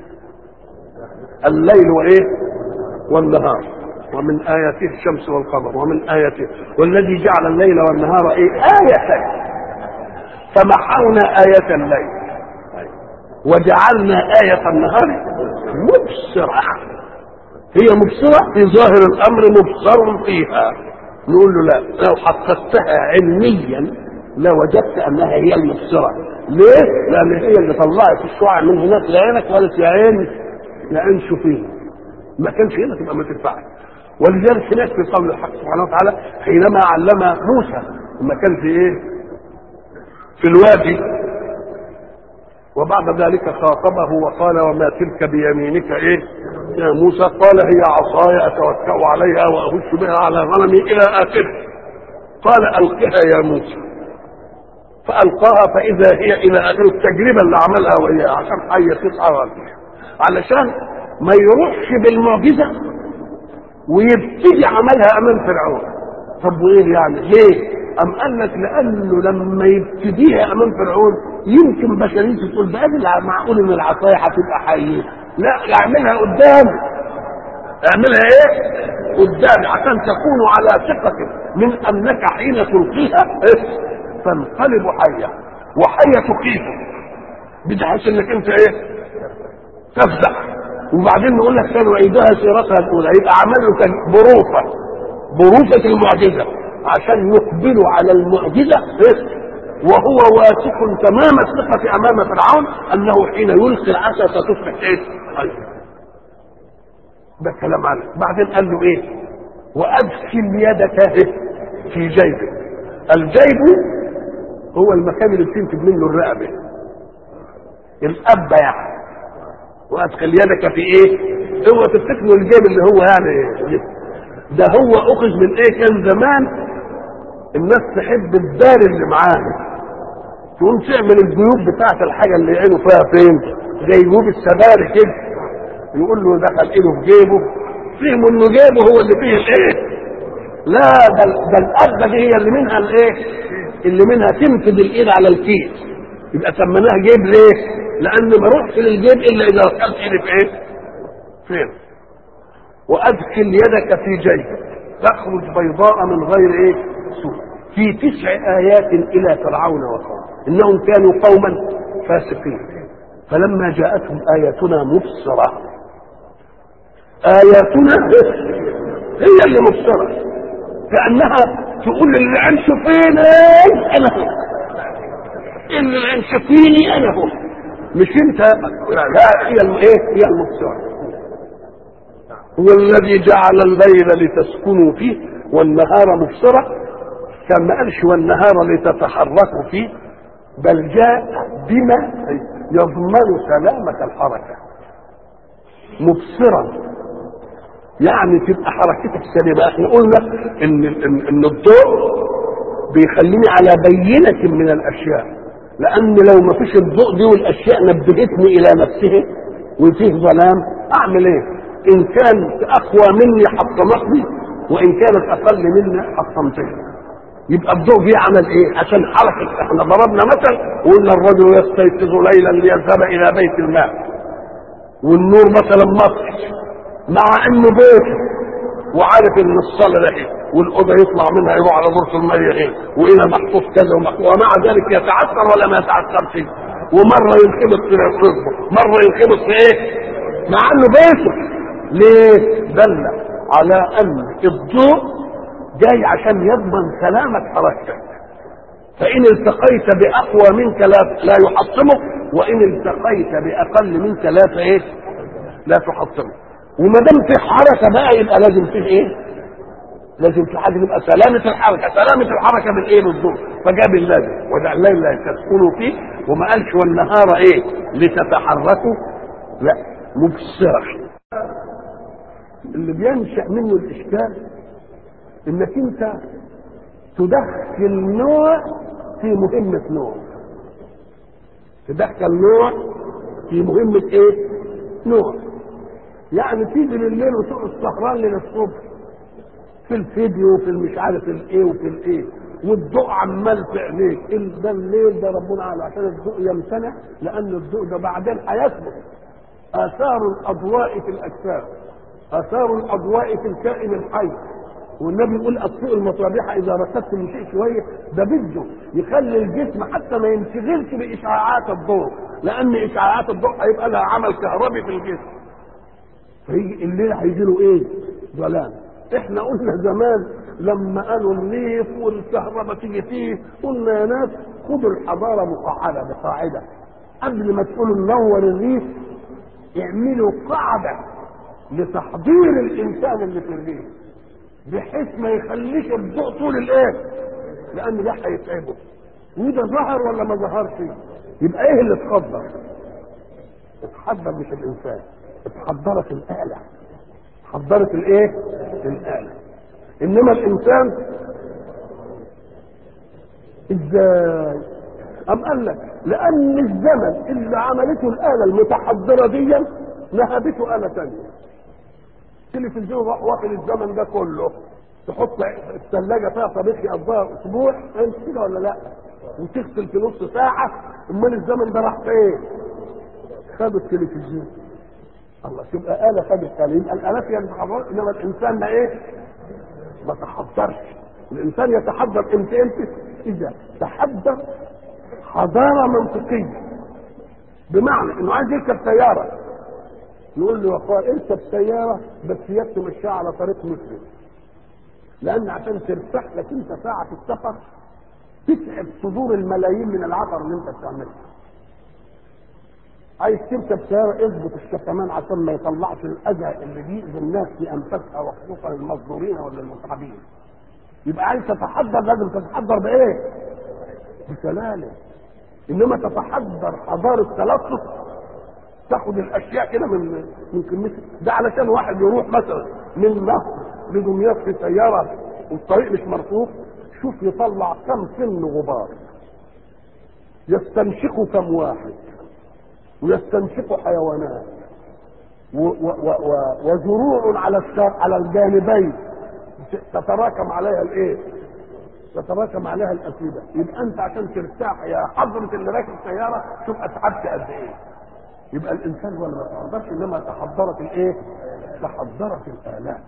الليل وإيه والنهار ومن آياته الشمس والقمر ومن آياته والذي جعل الليل والنهار إيه آية فمحونا آية الليل وجعلنا آية النهار مبصرة هي مبصرة في ظاهر الأمر مبصر فيها نقول له لا لو حققتها علميا لوجدت أنها هي المبصرة ليه؟ لأن هي اللي طلعت الشعاع من هناك لعينك وقالت يا عين يا عين شوفيه ما كانش هنا تبقى ما تنفعش ولذلك هناك في قول الحق سبحانه وتعالى حينما علم موسى لما كان في ايه؟ في الوادي وبعد ذلك خاطبه وقال وما تلك بيمينك ايه يا موسى قال هي عصاي اتوكا عليها واهش بها على غنمي الى اخره قال القها يا موسى فالقاها فاذا هي الى اخره التجربه اللي عملها وهي عشان حيه تسعى علشان ما يروحش بالمعجزه ويبتدي عملها امام فرعون طب وايه يعني ليه أم قال لك لأنه لما يبتديها أمام فرعون يمكن بشريته تقول ده اللي معقول إن العصاية هتبقى حية لا اعملها قدامي اعملها إيه؟ قدامي عشان تكونوا على ثقة من أنك حين تلقيها إيه؟ تنقلب حية وحية تقيته بتحس إنك أنت إيه؟ تفزع وبعدين نقول لك سنعيدها سيرتها الأولى يبقى عمل له كان بروفة بروفة المعجزة عشان يقبلوا على المعجزة وهو واثق تمام الثقة أمام فرعون أنه حين يلقي العصا ستصبح إيه؟ ده كلام عنه بعدين قال له إيه؟ وأدخل يدك في جيبك الجيب هو المكان اللي بتنتج منه الرقبة الأب يعني وأدخل يدك في إيه؟ هو تفتكروا الجيب اللي هو يعني ده هو أخذ من إيه كان زمان الناس تحب الدار اللي معاها تقوم تعمل الجيوب بتاعت الحاجه اللي عينه فيها فين زي جيوب السباري كده يقول له دخل ايده في جيبه فهموا انه جيبه هو اللي فيه الايه لا ده ده القبه دي هي اللي منها الايه اللي منها تنفذ الايد على الكيس يبقى سميناها جيب ليه لان ما اروحش للجيب الا اذا دخلت ايدي في ايه فين وادخل يدك في جيبك تخرج بيضاء من غير ايه سوء في تسع آيات إلى فرعون وقومه إنهم كانوا قوما فاسقين فلما جاءتهم آياتنا مبصرة آياتنا هي اللي مبصرة كأنها تقول اللي عن شوفيني أنا هو اللي عن شوفيني أنا هو مش أنت لا هي الإيه هي المبصرة هو الذي جعل الليل لتسكنوا فيه والنهار مبصرة كان ما قالش والنهار لتتحركوا فيه بل جاء بما يضمن سلامة الحركة مبصرا يعني تبقى حركتك سليمة احنا قلنا ان ان, إن الضوء بيخليني على بينة من الاشياء لان لو ما فيش الضوء دي والاشياء نبهتني الى نفسه وفيه ظلام اعمل ايه ان كانت اقوى مني حطمتني وان كانت اقل مني حطمتني يبقى الضوء جه عمل ايه عشان حركه احنا ضربنا مثل وقلنا الرجل يستيقظ ليلا ليذهب الى بيت الماء والنور مثلا مطفي مع انه بيت وعارف ان الصلاه ده ايه والاوضه يطلع منها يروح على غرفه الميه ايه وهنا محطوط كذا ومحطوط ومع ذلك يتعثر ولا ما يتعثرش ومره ينخبط في رزقه مره ينخبط في ايه مع انه بيته ليه دل على ان الضوء جاي عشان يضمن سلامة حركتك فإن التقيت بأقوى منك لا لا يحطمك وإن التقيت بأقل منك لا إيه؟ لا تحطمك وما دام في حركة بقى يبقى لازم فيه إيه؟ لازم في حاجة يبقى سلامة الحركة، سلامة الحركة من إيه بالضوء؟ فجاب الليل وجعل الليل تسكنوا فيه وما قالش والنهار إيه؟ لتتحركوا لا مبصرة اللي بينشأ منه الإشكال انك انت تدخل نوع في مهمة نوع تدخل نوع في مهمة ايه نوع يعني تيجي بالليل وتقعد سهران للصبح في الفيديو وفي المش عارف الايه وفي الايه والضوء عمال في عينيك ال- ده الليل ده ربنا قال عشان الضوء يمتنع لان الضوء ده بعدين هيثبت اثار الاضواء في الاجسام اثار الاضواء في الكائن الحي والنبي يقول اطفئوا المصابيح اذا ركبتم شيء شويه ده بده يخلي الجسم حتى ما ينشغلش باشعاعات الضوء لان اشعاعات الضوء هيبقى لها عمل كهربي في الجسم فيجي الليل هيجي له ايه؟ ظلام احنا قلنا زمان لما قالوا الريف والكهرباء تيجي فيه قلنا يا ناس خدوا الحضاره مقعده بقاعده قبل ما تقولوا ننور الريف اعملوا قاعده لتحضير الانسان اللي في الريف بحيث ما يخليش الضوء طول الايه لان ده هيتعبه وده ظهر ولا ما ظهرش يبقى ايه اللي اتخدر اتحضر مش الانسان اتحضرت الاله حضرت الايه الاله انما الانسان ازاي ام قال لك لان الزمن اللي عملته الاله المتحضره دي نهبته اله ثانيه التلفزيون راح واخد الزمن ده كله تحط الثلاجه فيها طبيخ يقضيها اسبوع انت كده ولا لا وتغسل في نص ساعه امال الزمن ده راح فين؟ خد التلفزيون الله تبقى آلة خدت آلة يبقى الآلات هي المتحضرة إنما الإنسان ما إيه؟ ما تحضرش الإنسان يتحضر إمتى إمتى؟ إذا تحضر حضارة منطقية بمعنى إنه عايز يركب سيارة نقول له يا اخويا اركب سيارة بس ياك تمشيها على طريق مسلم لأن عشان ترتاح لك أنت ساعة في السفر تتعب صدور الملايين من العطر اللي أنت بتعمله عايز تركب سيارة اضبط الشكمان عشان ما يطلعش الأذى اللي بيأذي الناس في أنفسها وخصوصا المصدورين ولا المتعبين يبقى عايز تتحضر لازم تتحضر بإيه؟ بسلالة إنما تتحضر حضارة تلطف تاخد الأشياء كده من من كلمتها ده علشان واحد يروح مثلا من مصر لدمياط في سيارة والطريق مش مرفوض شوف يطلع كم سن غبار يستنشقه كم واحد ويستنشق حيوانات و و و و وزروع على الشر على الجانبين تتراكم عليها الايه؟ تتراكم عليها الاسيده يبقى انت عشان ترتاح يا حضره اللي راكب سياره شوف اتعبت قد ايه يبقى الانسان ولا ما تحضرش انما تحضرت الايه؟ تحضرت الالات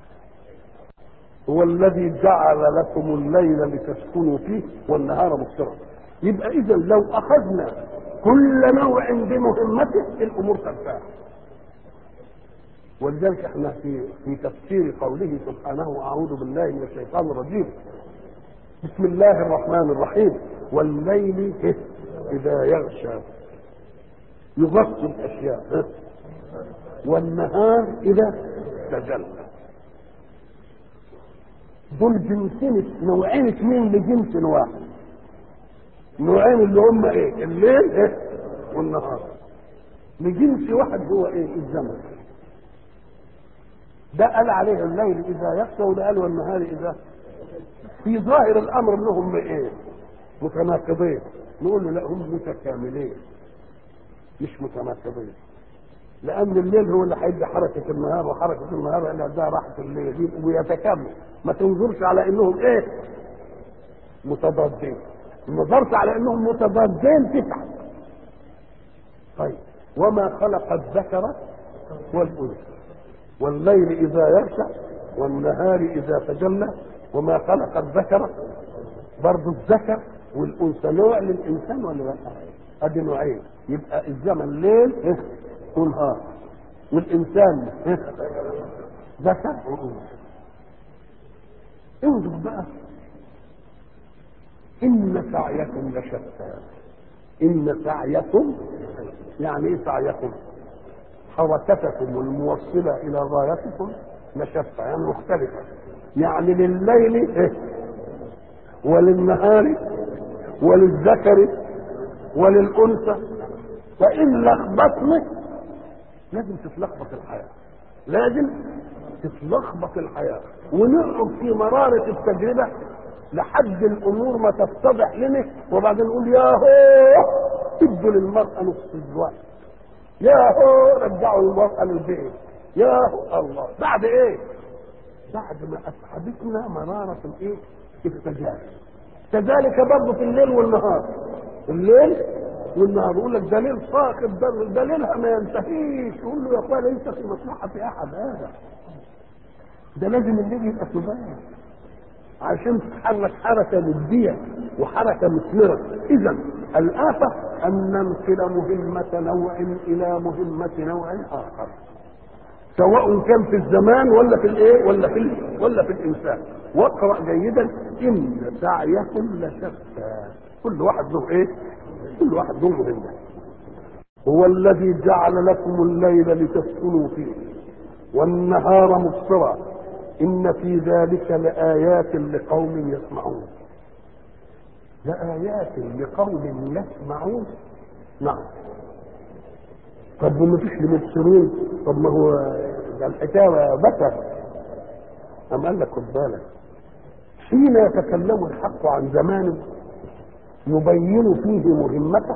هو الذي جعل لكم الليل لتسكنوا فيه والنهار مبصرا يبقى اذا لو اخذنا كل نوع بمهمته الامور ترتاح ولذلك احنا في في تفسير قوله سبحانه اعوذ بالله من الشيطان الرجيم بسم الله الرحمن الرحيم والليل اذا يغشى يغطي الاشياء والنهار اذا تجلى دول جنسين نوعين اثنين لجنس واحد نوعين اللي هم ايه الليل ايه والنهار لجنس واحد هو ايه الزمن ده قال عليه الليل اذا يخشى وده قال والنهار اذا في ظاهر الامر انهم ايه متناقضين نقول له لا هم متكاملين مش متناقضين لان الليل هو اللي هيدي حركه النهار وحركه النهار اللي ده راحه الليل ويتكامل ما تنظرش على انهم ايه متضادين نظرت على انهم متضادين تسعه طيب وما خلق الذكر والانثى والليل اذا يغشى والنهار اذا تجلى وما خلق الذكر برضه الذكر والانثى نوع للانسان ولا لا؟ ادي نوعين يبقى الزمن ليل إيه؟ ونهار والانسان إيه؟ ذكر وانثى انظر بقى ان سعيكم لشتى ان سعيكم يعني ايه سعيكم حركتكم الموصله الى غايتكم لشتى يعني مختلفه يعني لليل إيه؟ وللنهار وللذكر وللانثى فان لخبطنا لازم تتلخبط الحياه لازم تتلخبط الحياه ونقعد في مراره التجربه لحد الامور ما تتضح لنا وبعدين نقول يا هو ادوا للمراه نص الوقت يا هو رجعوا المراه للبيت يا هو الله بعد ايه؟ بعد ما اسعدتنا مراره الايه؟ التجارب كذلك برضه في الليل والنهار الليل والنهار يقول لك دليل صاخب ده دليلها ما ينتهيش يقول له يا اخويا ليس في مصلحه احد هذا ده لازم الليل يبقى سبان عشان تتحرك حركه مديه وحركه مثمره اذا الافه ان ننقل مهمه نوع الى مهمه نوع اخر سواء كان في الزمان ولا في الايه ولا في ال- ولا في الانسان واقرا جيدا ان سعيكم لشتى كل واحد له ايه كل واحد له مهمه هو الذي جعل لكم الليل لتسكنوا فيه والنهار مبصرا ان في ذلك لايات لقوم يسمعون لآيات لقوم يسمعون نعم طب وما فيش لمبصرين طب ما هو ده الحكايه بشر أم قال لك خد بالك حين يتكلم الحق عن زمان يبين فيه مهمته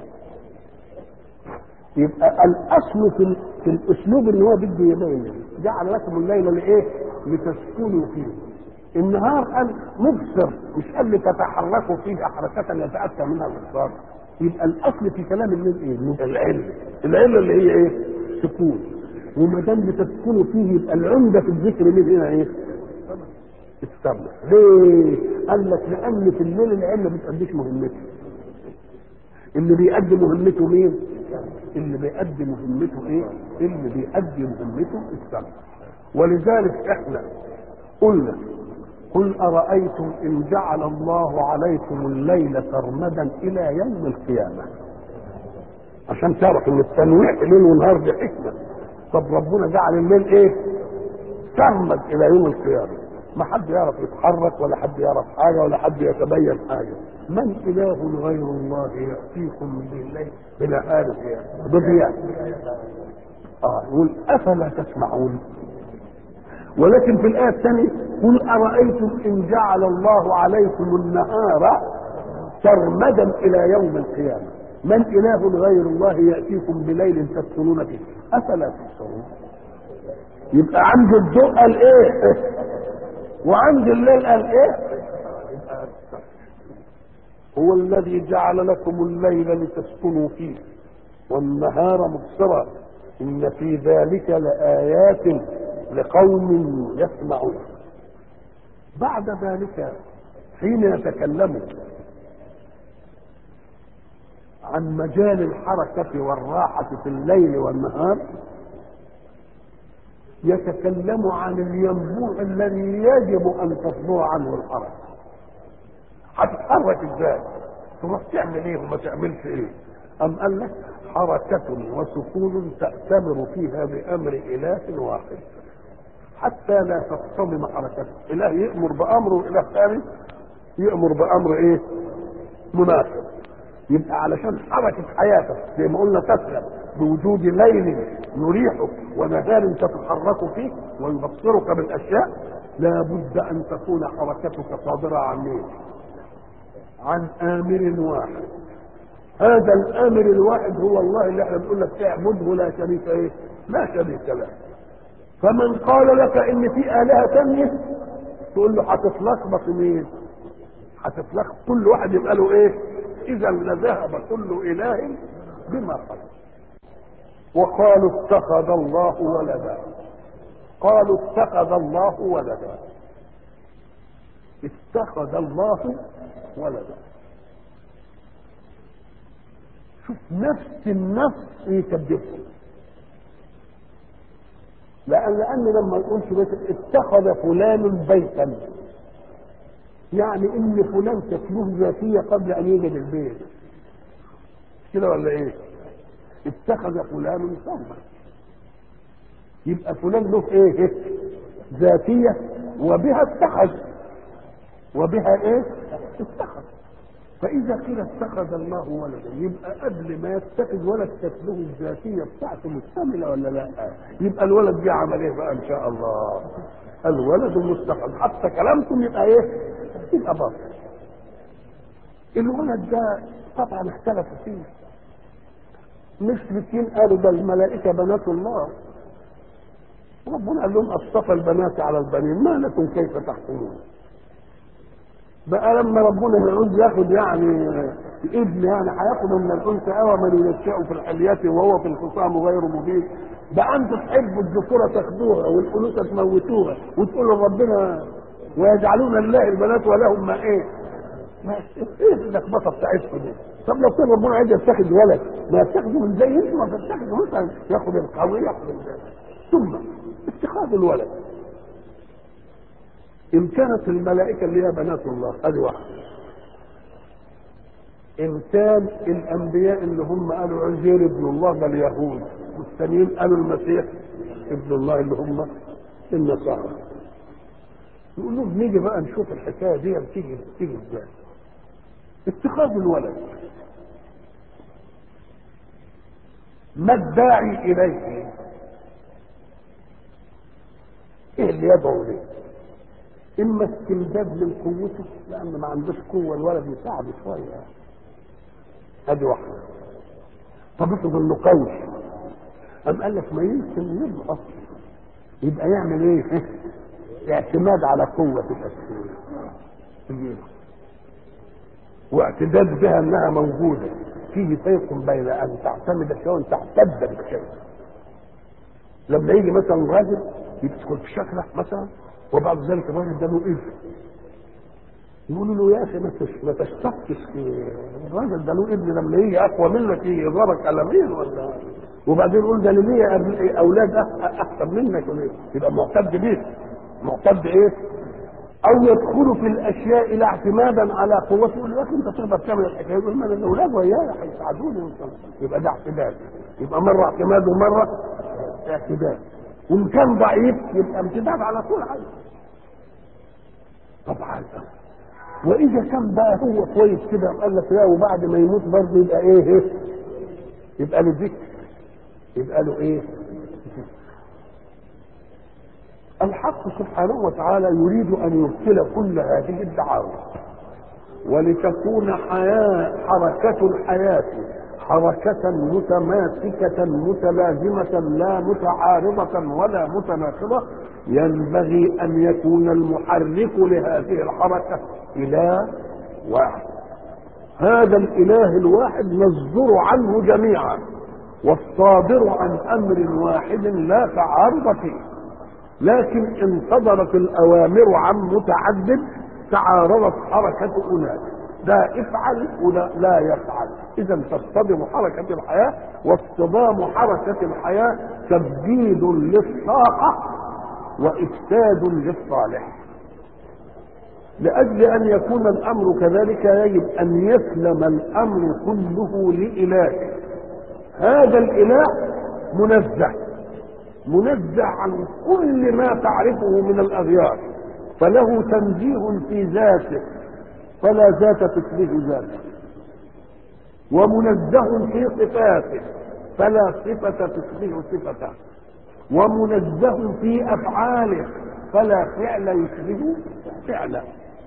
يبقى الاصل في, ال- في الاسلوب ان هو بده يبين جعل لكم الليل لايه؟ لتسكنوا فيه النهار قال مبصر مش قال لتتحركوا فيه حركة يتأتى منها الابصار يبقى الاصل في كلام الليل ايه؟ العلم العلة اللي هي ايه؟ سكون وما دام لتسكنوا فيه يبقى العمدة في الذكر من هنا ايه؟ السمع ليه؟ قال لك لان في الليل العلة ما بتأديش مهمته اللي بيأدي مهمته مين؟ اللي بيأدي مهمته ايه؟ اللي بيأدي مهمته السمع ولذلك احنا قلنا قل أرأيتم إن جعل الله عليكم الليل سرمدا إلى يوم القيامة عشان تعرف إن التنويع ليل ونهار دي حكمة طب ربنا جعل الليل إيه؟ سرمد إلى يوم القيامة ما حد يعرف يتحرك ولا حد يعرف حاجة ولا حد يتبين حاجة من إله غير الله يأتيكم بالليل بنهار بضياء آه يقول أفلا تسمعون ولكن في الآية الثانية قل أرأيتم إن جعل الله عليكم النهار سرمدا إلى يوم القيامة من إله غير الله يأتيكم بليل تسكنون فيه أفلا تبصرون يبقى عند الضوء قال إيه وعند الليل قال إيه هو الذي جعل لكم الليل لتسكنوا فيه والنهار مبصرا إن في ذلك لآيات لقوم يسمعون بعد ذلك حين يتكلم عن مجال الحركة والراحة في الليل والنهار يتكلم عن الينبوع الذي يجب أن تصدر عنه الحركة هتتحرك ازاي؟ تروح تعمل ايه وما تعملش ايه؟ أم قال لك حركة وسكون تأتمر فيها بأمر إله واحد حتى لا تصطدم حركته اله يامر بامر واله ثاني يامر بامر ايه مناسب يبقى علشان حركة حياتك زي ما قلنا تسلم بوجود ليل يريحك ونهار تتحرك فيه ويبصرك بالاشياء لابد ان تكون حركتك صادرة عن مين؟ عن امر واحد هذا الامر الواحد هو الله اللي احنا بنقول لك اعبده لا شريك ايه؟ لا شريك له فمن قال لك ان في الهه ثانيه تقول له هتتلخبط مين هتتلخبط كل واحد يبقى له ايه اذا لذهب كل اله بما خلق وقالوا اتخذ الله ولدا قالوا اتخذ الله ولدا اتخذ الله ولدا شوف نفس النفس يكذبهم لأن لأن لما يقول في بيت اتخذ فلان بيتا يعني إن فلان كانت له ذاتية قبل أن يوجد البيت كده ولا إيه؟ اتخذ فلان ثوبا يبقى فلان له إيه؟ ذاتية وبها اتخذ وبها إيه؟ اتخذ فإذا قيل اتخذ الله ولدا يبقى قبل ما يتخذ ولد كانت له الذاتية بتاعته مكتملة ولا لا؟ يبقى الولد دي عمل ايه بقى إن شاء الله؟ الولد مستقل حتى كلامكم يبقى ايه؟ يبقى باطل. الولد ده طبعا اختلفوا فيه. مشركين قالوا ده الملائكة بنات الله. ربنا قال لهم اصطفى البنات على البنين ما لكم كيف تحكمون؟ بقى لما ربنا يعوز ياخد يعني ابن يعني هياخد من الانثى اوى من ينشأ في الحليات وهو في الخصام غير مبين بقى انتوا تحبوا الذكوره تاخدوها والانوثه تموتوها وتقولوا ربنا ويجعلون الله البنات ولهم ما ايه؟ ما ايه اللخبطه بتاعتكم دي؟ طب لو كان ربنا عايز يتخذ ولد ما يتخذوا من زي انتوا ما تتخذوا مثلا ياخد القوي ياخد ثم اتخاذ الولد إن كانت الملائكة اللي هي بنات الله هذه واحدة إن كان الأنبياء اللي هم قالوا عزير ابن الله ده اليهود والثانيين قالوا المسيح ابن الله اللي هم النصارى يقول لهم نيجي بقى نشوف الحكاية دي بتيجي بتيجي ازاي اتخاذ الولد ما الداعي إليه ايه اللي يدعو ليه اما استمداد من قوته لان ما عندوش قوه الولد يساعده شويه ادي واحده طب افرض انه قوي قام قال لك ما يمكن يضعف يبقى يعمل ايه؟ اعتماد على قوه الاسئله واعتداد بها انها موجوده فيه فرق بين ان تعتمد الشيء وان تعتد بالشيء لما يجي مثلا راجل يدخل في شكله مثلا وبعد ذلك الراجل ده له اذن يقولوا له يا اخي ما ما تشتكش في الراجل ده له ابن لما يجي اقوى منك يجي يضربك قلمين ولا وبعدين يقول ده ليه اولاد احسن منك ولا يبقى معتد بيه معتد ايه؟ او يدخل في الاشياء لا اعتمادا على قوته يقول يا اخي انت تقدر تعمل الحكايه يقول ما الاولاد وياي هيساعدوني يبقى ده اعتداد يبقى مره اعتماد ومره اعتداد وان كان ضعيف يبقى امتداد على طول عايز طبعا واذا كان بقى هو كويس كده قال لك لا وبعد ما يموت برضه يبقى ايه يبقى له ذكر يبقى له ايه الحق سبحانه وتعالى يريد ان يبطل كل هذه الدعاوى ولتكون حياة حركة الحياة حركة متماسكة متلازمة لا متعارضة ولا متناقضة ينبغي أن يكون المحرك لهذه الحركة إله واحد هذا الإله الواحد نصدر عنه جميعا والصادر عن أمر واحد لا تعارض فيه لكن إن صدرت الأوامر عن متعدد تعارضت حركة أناس ده افعل ولا لا يفعل اذا تصطدم حركة الحياة واصطدام حركة الحياة تبديد للطاقة وافساد للصالح لاجل ان يكون الامر كذلك يجب ان يسلم الامر كله لاله هذا الاله منزه منزه عن كل ما تعرفه من الاغيار فله تنزيه في ذاته فلا ذات تشبه ذاته ومنزه في صفاته فلا صفة تشبه صفته ومنزه في أفعاله فلا فعل يشبه فعله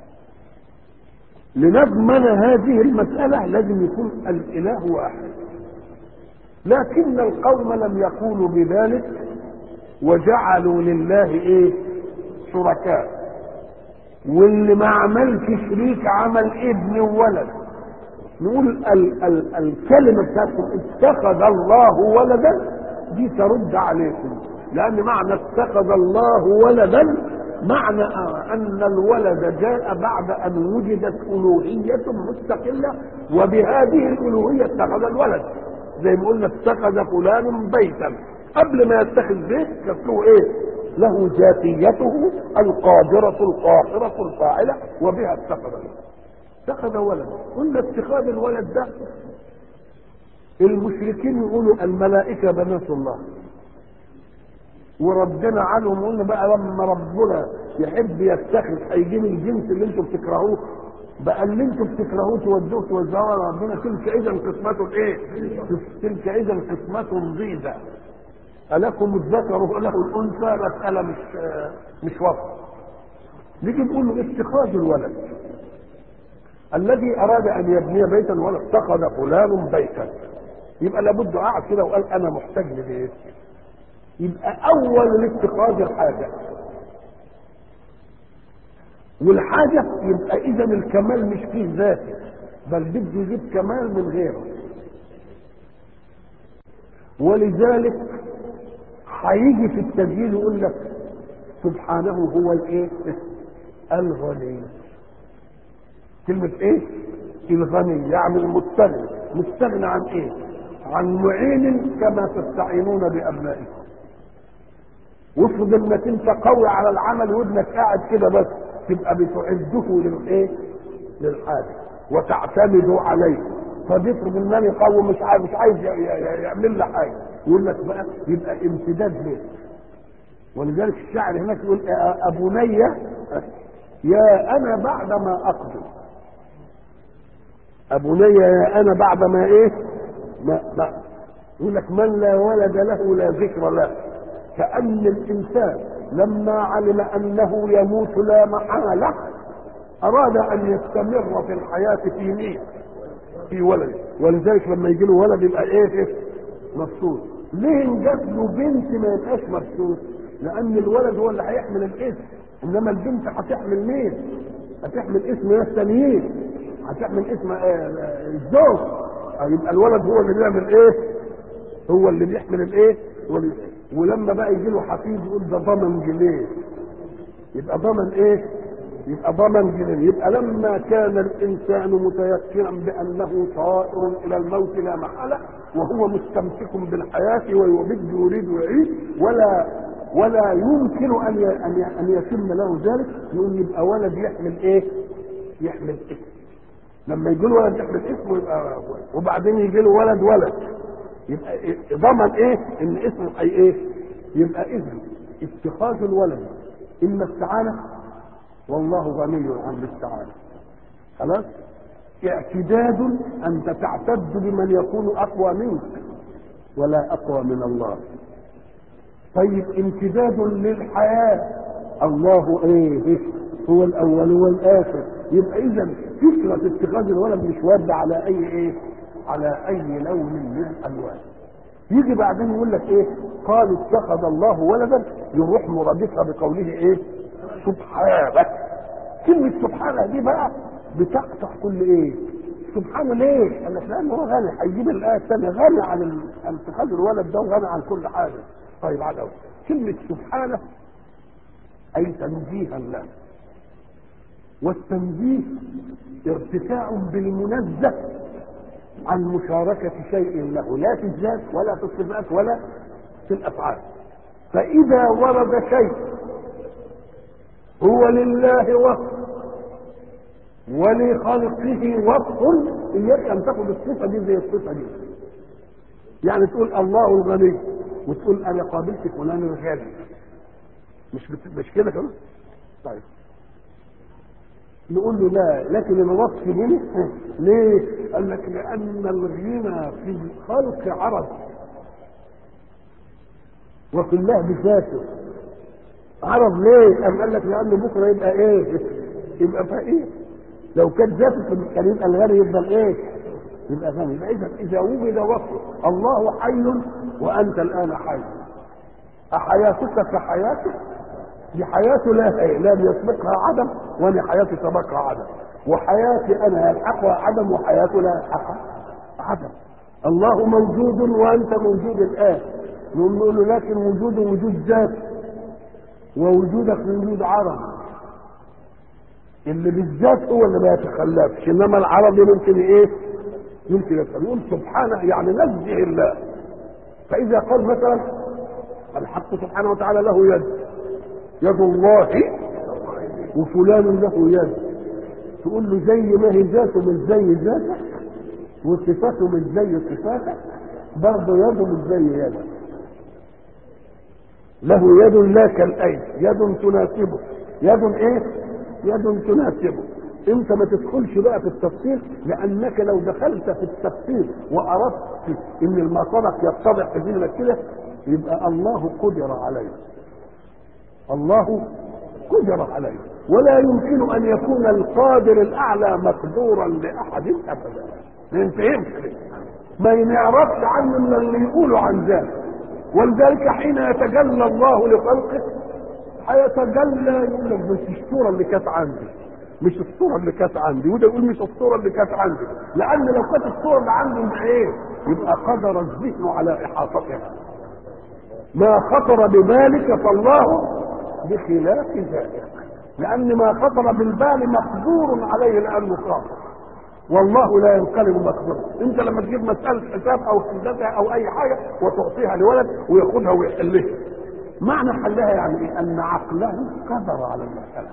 لنضمن هذه المسألة لازم يكون الإله واحد لكن القوم لم يقولوا بذلك وجعلوا لله ايه شركاء واللي ما عملش شريك عمل ابن وولد نقول ال ال الكلمة بتاعتكم اتخذ الله ولدا دي ترد عليكم لأن معنى اتخذ الله ولدا معنى أن الولد جاء بعد أن وجدت ألوهية مستقلة وبهذه الألوهية اتخذ الولد زي ما قلنا اتخذ فلان بيتا قبل ما يتخذ بيت كانت له ايه؟ له ذاتيته القادرة القاهرة الفاعلة وبها اتخذ اتخذ ولد قلنا اتخاذ الولد ده المشركين يقولوا الملائكة بنات الله وربنا عنهم قلنا بقى لما ربنا يحب يتخذ هيجيب الجنس اللي انتم بتكرهوه بقى اللي انتم بتكرهوه تودوه توزعوه على ربنا تلك اذا قسمة ايه؟ تلك اذا قسمة ضيزة ألكم الذكر وله الأنثى مسألة مش مش وصف نيجي نقول له اتخاذ الولد الذي أراد أن يبني بيتا ولا اتخذ فلان بيتا يبقى لابد قعد كده وقال أنا محتاج لبيت يبقى أول الاتخاذ الحاجة والحاجة يبقى إذا الكمال مش فيه ذاته بل بده يجيب كمال من غيره ولذلك هيجي في التسجيل يقول لك سبحانه هو الايه؟ الغني. كلمة ايه؟ الغني يعني المستغني، مستغني عن ايه؟ عن معين كما تستعينون بابنائكم. وافرض انك انت قوي على العمل وابنك قاعد كده بس تبقى بتعده للايه؟ للحاجه وتعتمدوا عليه فبيفرض انني قوي مش عايز مش عايز يعمل لي حاجه يقول لك بقى يبقى امتداد ليه ولذلك الشاعر هناك يقول ابني يا انا بعد ما اقدم ابني يا انا بعد ما ايه ما, ما يقول لك من لا ولد له لا ذكر له كأن الإنسان لما علم أنه يموت لا محالة أراد أن يستمر في الحياة في مين؟ في ولد ولذلك لما يجي له ولد يبقى ايه مبسوط ليه جات له بنت ما يبقاش مبسوط لان الولد هو اللي هيحمل الاسم انما البنت هتحمل مين هتحمل اسم ناس تانيين هتحمل اسم الزوج يبقى الولد هو اللي بيعمل ايه هو اللي بيحمل الايه ولما بقى يجي له حفيد يقول ده ضمن جنيه يبقى ضمن ايه يبقى ضمن جنين يبقى لما كان الانسان متيقنا بانه طائر الى الموت لا محاله وهو مستمسك بالحياه ويبد يريد يعيش ولا ولا يمكن ان ان ان يتم له ذلك يقول يبقى ولد يحمل ايه؟ يحمل اسم لما يجي له ولد يحمل اسمه يبقى وبعدين يجي له ولد ولد يبقى ضمن ايه؟ ان اسمه اي ايه؟ يبقى اذا اتخاذ الولد اما استعانه والله غني عن الاستعانه خلاص اعتداد انت تعتد بمن يكون اقوى منك ولا اقوى من الله طيب امتداد للحياه الله ايه هو الاول والاخر يبقى اذا فكره اتخاذ الولد مش وارده على اي ايه على اي لون من الالوان يجي بعدين يقول لك ايه قالوا اتخذ الله ولدا يروح مرادفها بقوله ايه سبحانه كلمة سبحانه دي بقى بتقطع كل ايه سبحانه ليه؟ قال لك لانه هو غني هيجيب الايه الثانيه غني عن اتخاذ الولد ده وغني عن كل حاجه طيب على أول. كلمه سبحانه اي تنزيها له والتنزيه ارتفاع بالمنزه عن مشاركة شيء له لا في الذات ولا في الصفات ولا في الأفعال فإذا ورد شيء هو لله وصف ولخلقه وصف إياك أن تاخد الصفة دي زي الصفة دي يعني تقول الله الغني وتقول أنا قابلت فلان الغني مش بت... مش كده كمان طيب نقول له لا لكن الوصف هنا ليه؟ قال لك لأن الغنى في الخلق عرض وكلها بذاته عرض ليه؟ قام قال لك لأنه بكرة يبقى إيه؟ يبقى فقير لو كان ذاته كان يبقى الغني يبقى الإيه؟ يبقى غني يبقى إذا إذا وجد وصف الله حي وأنت الآن حي أحياتك كحياتك دي حياته لا لم يسبقها عدم وانا حياتي سبقها عدم وحياتي انا يلحقها عدم وحياته لا يلحقها عدم الله موجود وانت موجود الان نقول له لكن وجود وجود ذات ووجودك وجود عرض اللي بالذات هو اللي ما يتخلفش انما العرض ممكن ايه يمكن يقول سبحانه يعني نزه الله فاذا قال مثلا الحق سبحانه وتعالى له يد يد الله وفلان له يد تقول له زي ما هي ذاته مش زي ذاتك وصفاته مش زي صفاتك برضه يده مش زي يدك له يد لا كالايد يد تناسبه يد ايه يد تناسبه انت ما تدخلش بقى في التفصيل لانك لو دخلت في التفصيل واردت ان المصادق يتضح في ذهنك كده يبقى الله قدر عليه الله قدر عليه ولا يمكن ان يكون القادر الاعلى مقدورا لاحد ابدا ما ينتهمش ما يعرفش عنه من اللي يقولوا عن ذلك ولذلك حين يتجلى الله لخلقه هيتجلى يقول لك مش الصوره اللي كانت عندي مش الصوره اللي كانت عندي وده يقول مش الصوره اللي كانت عندي لان لو كانت الصوره اللي عندي يبقى ايه يبقى قدر الذهن على احاطتها ما خطر ببالك فالله بخلاف ذلك لان ما خطر بالبال مقدور عليه لانه خاطر والله لا ينقلب مقدورا انت لما تجيب مساله حساب او هندسه او اي حاجه وتعطيها لولد وياخدها ويحلها معنى حلها يعني ايه ان عقله قدر على المساله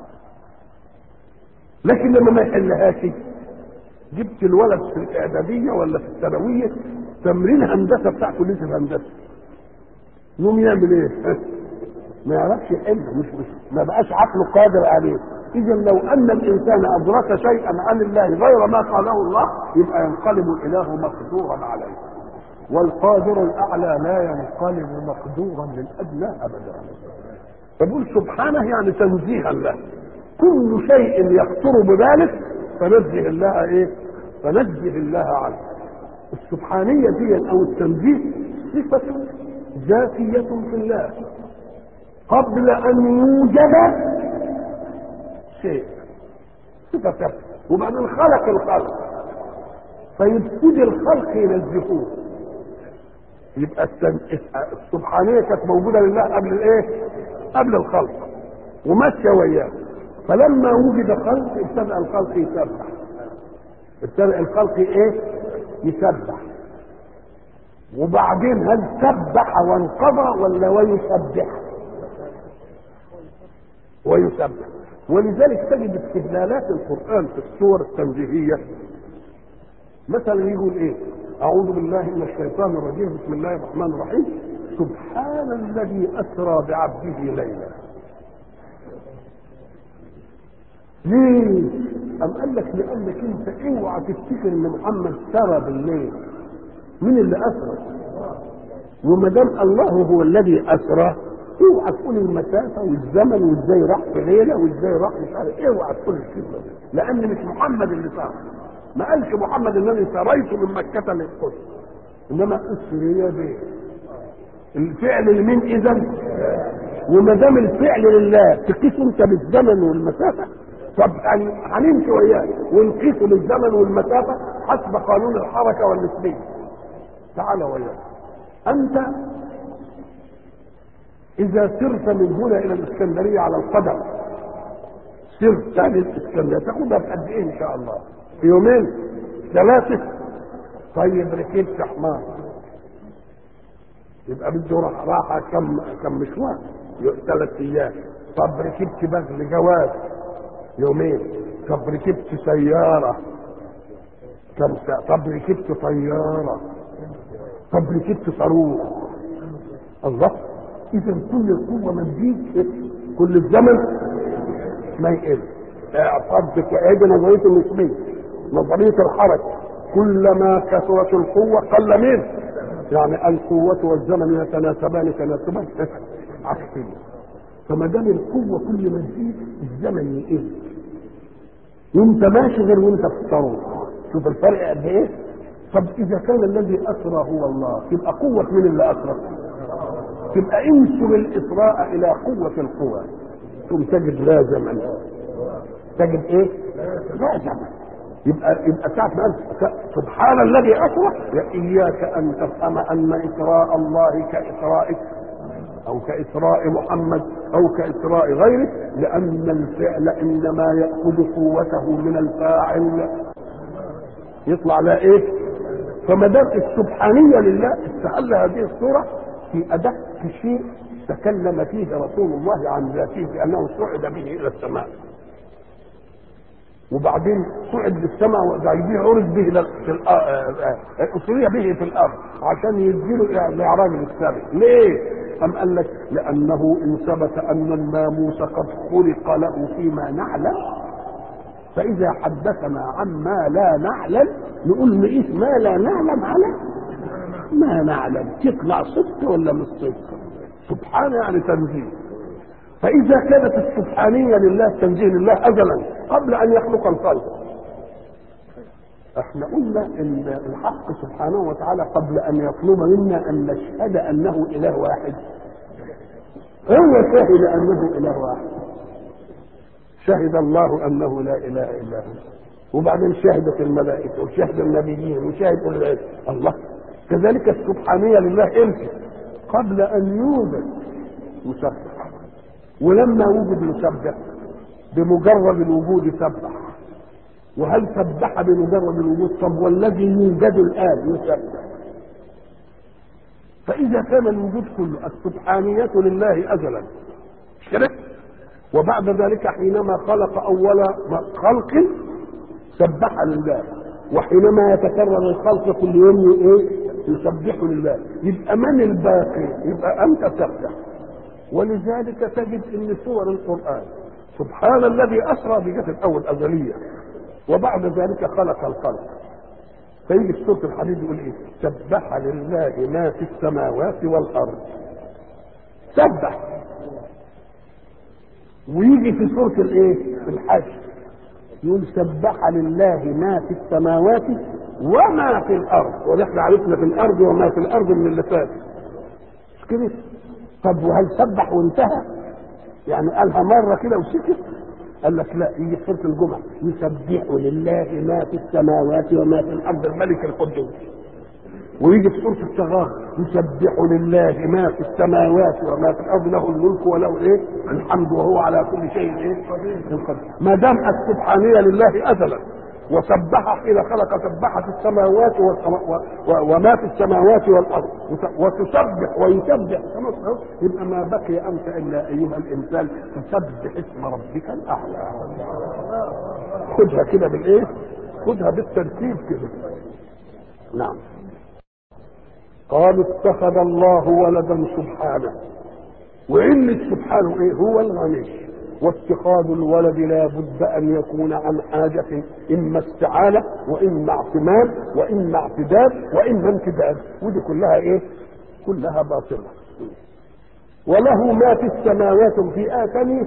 لكن لما ما يحلهاش جبت الولد في الاعداديه ولا في الثانويه تمرين هندسه بتاع كليه الهندسه يقوم يعمل ايه؟ ما يعرفش يحل مش مش ما بقاش عقله قادر عليه اذا لو ان الانسان ادرك شيئا عن الله غير ما قاله الله يبقى ينقلب الاله مقدورا عليه والقادر الاعلى لا ينقلب مقدورا للادنى ابدا فبقول سبحانه يعني تنزيها له كل شيء يخطر بذلك فنزه الله ايه فنزه الله عنه السبحانية دي او التنزيه صفة ذاتية في الله قبل ان يوجد شيء صفة ثابتة وبعدين خلق الخلق فيبتدي الخلق ينزهوه يبقى السن... السبحانية كانت موجودة لله قبل الايه؟ قبل الخلق وماشية وياه فلما وجد خلق ابتدأ الخلق يسبح ابتدأ الخلق ايه؟ يسبح وبعدين هل سبح وانقضى ولا ويسبح؟ ويسبح ولذلك تجد استدلالات القرآن في السور التنزيهية مثلا يقول ايه اعوذ بالله من الشيطان الرجيم بسم الله الرحمن الرحيم سبحان الذي اسرى بعبده ليلا ليه ام قال لك لانك انت اوعى تفتكر ان محمد سرى بالليل مين اللي اسرى وما دام الله هو الذي اسرى اوعى تقول المسافه والزمن وازاي راح في ليله وازاي راح مش عارف اوعى تقول الكلمه لان مش محمد اللي سار ما قالش محمد انني سريت من مكه للقدس انما اسري به الفعل لمين اذا وما دام الفعل لله تقيسه انت بالزمن والمسافه طب يعني هنمشي وياه ونقيسه بالزمن والمسافه حسب قانون الحركه والنسبيه تعال وياه انت اذا سرت من هنا الى الاسكندريه على القدم سرت للاسكندريه تاخدها في قد ايه ان شاء الله في يومين ثلاثه طيب ركبت حمار يبقى بده راحه كم كم مشوار ثلاث ايام طب ركبت بغل جواز يومين طب ركبت سياره كم ساعه طب ركبت طياره طب ركبت صاروخ الله اذا كل القوه ما تزيد كل الزمن ما يقل اعتقد هذه نظريه النسبيه نظريه الحركه كلما كثرت القوه قل منه يعني القوه والزمن يتناسبان تناسبا عكسيا فما دام القوه كل ما تزيد الزمن يقل وانت ماشي غير وانت في الطريق شوف الفرق قد ايه طب اذا كان الذي اسرى هو الله يبقى قوه من اللي اسرى تبقى انسب الاسراء الى قوه القوى ثم تجد لا زمن تجد ايه؟ لازم يبقى يبقى ساعة ما قال سبحان الذي أسرى إياك أن تفهم أن إسراء الله كإسرائك أو كإسراء محمد أو كإسراء غيره لأن الفعل إنما يأخذ قوته من الفاعل يطلع لا إيه؟ فما دام السبحانية لله استحل هذه الصورة في أدق شيء تكلم فيه رسول الله عن ذاته بأنه صعد به إلى السماء وبعدين صعد للسماء وبعدين عرض به لل- في الأرض أسري به في الأرض عشان يديله الإعراج السابق ليه؟ أم قال لك لأنه إن ثبت أن الناموس قد خلق له فيما نعلم فإذا حدثنا عما لا نعلم نقول نقيس ما لا نعلم على ما نعلم تطلع صدق ولا مش صدق سبحان يعني تنزيه فإذا كانت السبحانية لله تنزيه لله أزلا قبل أن يخلق الخلق احنا قلنا ان الحق سبحانه وتعالى قبل ان يطلب منا ان نشهد انه اله واحد هو شهد انه اله واحد شهد الله انه لا اله الا هو وبعدين شهدت الملائكه وشهد النبيين وشهد أولي العلم الله كذلك السبحانيه لله امتى قبل ان يوجد مسبح ولما وجد مسبح بمجرد الوجود سبح وهل سبح بمجرد الوجود طب والذي يوجد الان يسبح فاذا كان الوجود كله السبحانيه لله ازلا مش كده وبعد ذلك حينما خلق اول خلق سبح لله وحينما يتكرر الخلق كل يوم ايه يسبح لله يبقى من الباقي يبقى انت تسبح ولذلك تجد ان سور القران سبحان الذي اسرى بجهه الاول ازليه وبعد ذلك خلق الخلق فيجي في سوره الحديد يقول ايه سبح لله ما في السماوات والارض سبح ويجي في سوره الايه الحج يقول سبح لله ما في السماوات وما في الارض ونحن عرفنا في الارض وما في الارض من اللي فات مش كده طب وهل سبح وانتهى يعني قالها مره كده وسكت قال لك لا يجي في سوره الجمعه يسبح لله ما في السماوات وما في الارض الملك القدوس ويجي في سوره التغار يسبح لله ما في السماوات وما في الارض له الملك وله ايه الحمد وهو على كل شيء ايه قدير ما دام السبحانيه لله ازلا وسبح حين خلق سبحت السماوات والسما- و- و- وما في السماوات والارض وت- وتسبح ويسبح خلاص أهو. يبقى ما بقي انت الا ايها الانسان تسبح اسم ربك الاعلى خدها كده بالايه خدها بالترتيب كده نعم قالوا اتخذ الله ولدا سبحانه وعلة سبحانه ايه هو الغني واتخاذ الولد لا بد ان يكون عن حاجة اما استعانة واما اعتماد واما اعتداد واما امتداد ودي كلها ايه كلها باطلة وله ما في السماوات في آية ثانية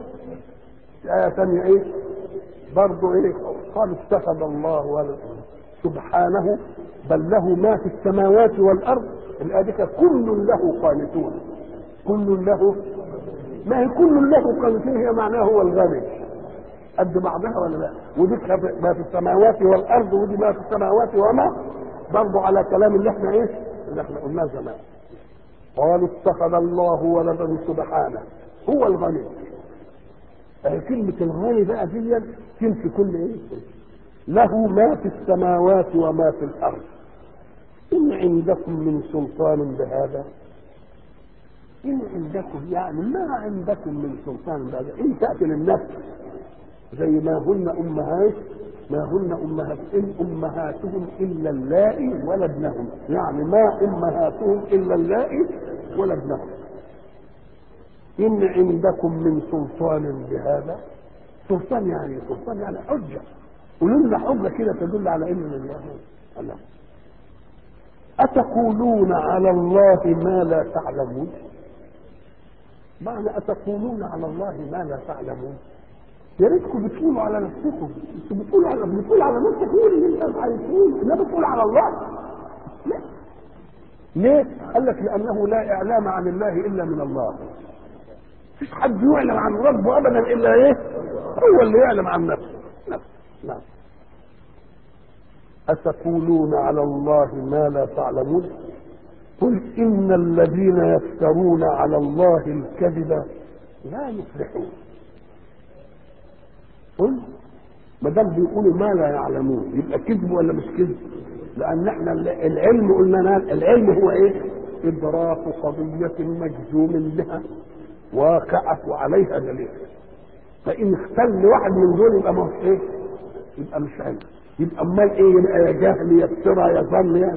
آية ثانية ايه برضه ايه قال اتخذ الله ولدا سبحانه بل له ما في السماوات والارض الايه دي كل له قانتون كل له ما هي كل له قانتون هي معناها هو الغني قد بعضها ولا لا ودي ما في السماوات والارض ودي ما في السماوات وما برضه على كلام اللي احنا ايه اللي احنا قلناه زمان قالوا اتخذ الله ولدا سبحانه هو الغني أهي كلمة الغني بقى دي تنفي كل ايه له ما في السماوات وما في الارض ان عندكم من سلطان بهذا ان عندكم يعني ما عندكم من سلطان بهذا ان تاتي للنفس زي ما هن امهات ما هن امهات ان امهاتهم الا اللائي ولدنهم يعني ما امهاتهم الا اللائي ولدنهم ان عندكم من سلطان بهذا سلطان يعني سلطان يعني حجه قولوا لنا حجه كده تدل على ان الله الله أتقولون على الله ما لا تعلمون معنى أتقولون على الله ما لا تعلمون يا ريتكم بتقولوا على نفسكم انتوا بتقولوا على بتقول على نفسك قول اللي انت عايز تقول لا بتقول على الله لا ليه؟ قال لك لأنه لا إعلام عن الله إلا من الله مفيش حد يعلم عن ربه أبدا إلا إيه؟ هو اللي يعلم عن نفسه نفسه نعم أتقولون على الله ما لا تعلمون قل إن الذين يفترون على الله الكذب لا يفلحون قل ما دام بيقولوا ما لا يعلمون يبقى كذب ولا مش كذب؟ لأن احنا العلم قلنا العلم هو ايه؟ إدراك قضية مجزوم بها واقعة وعليها دليل فإن اختل واحد من دول يبقى ما ايه؟ يبقى مش علم يبقى امال ايه يبقى يا جهل يا افترى يا ظن يعني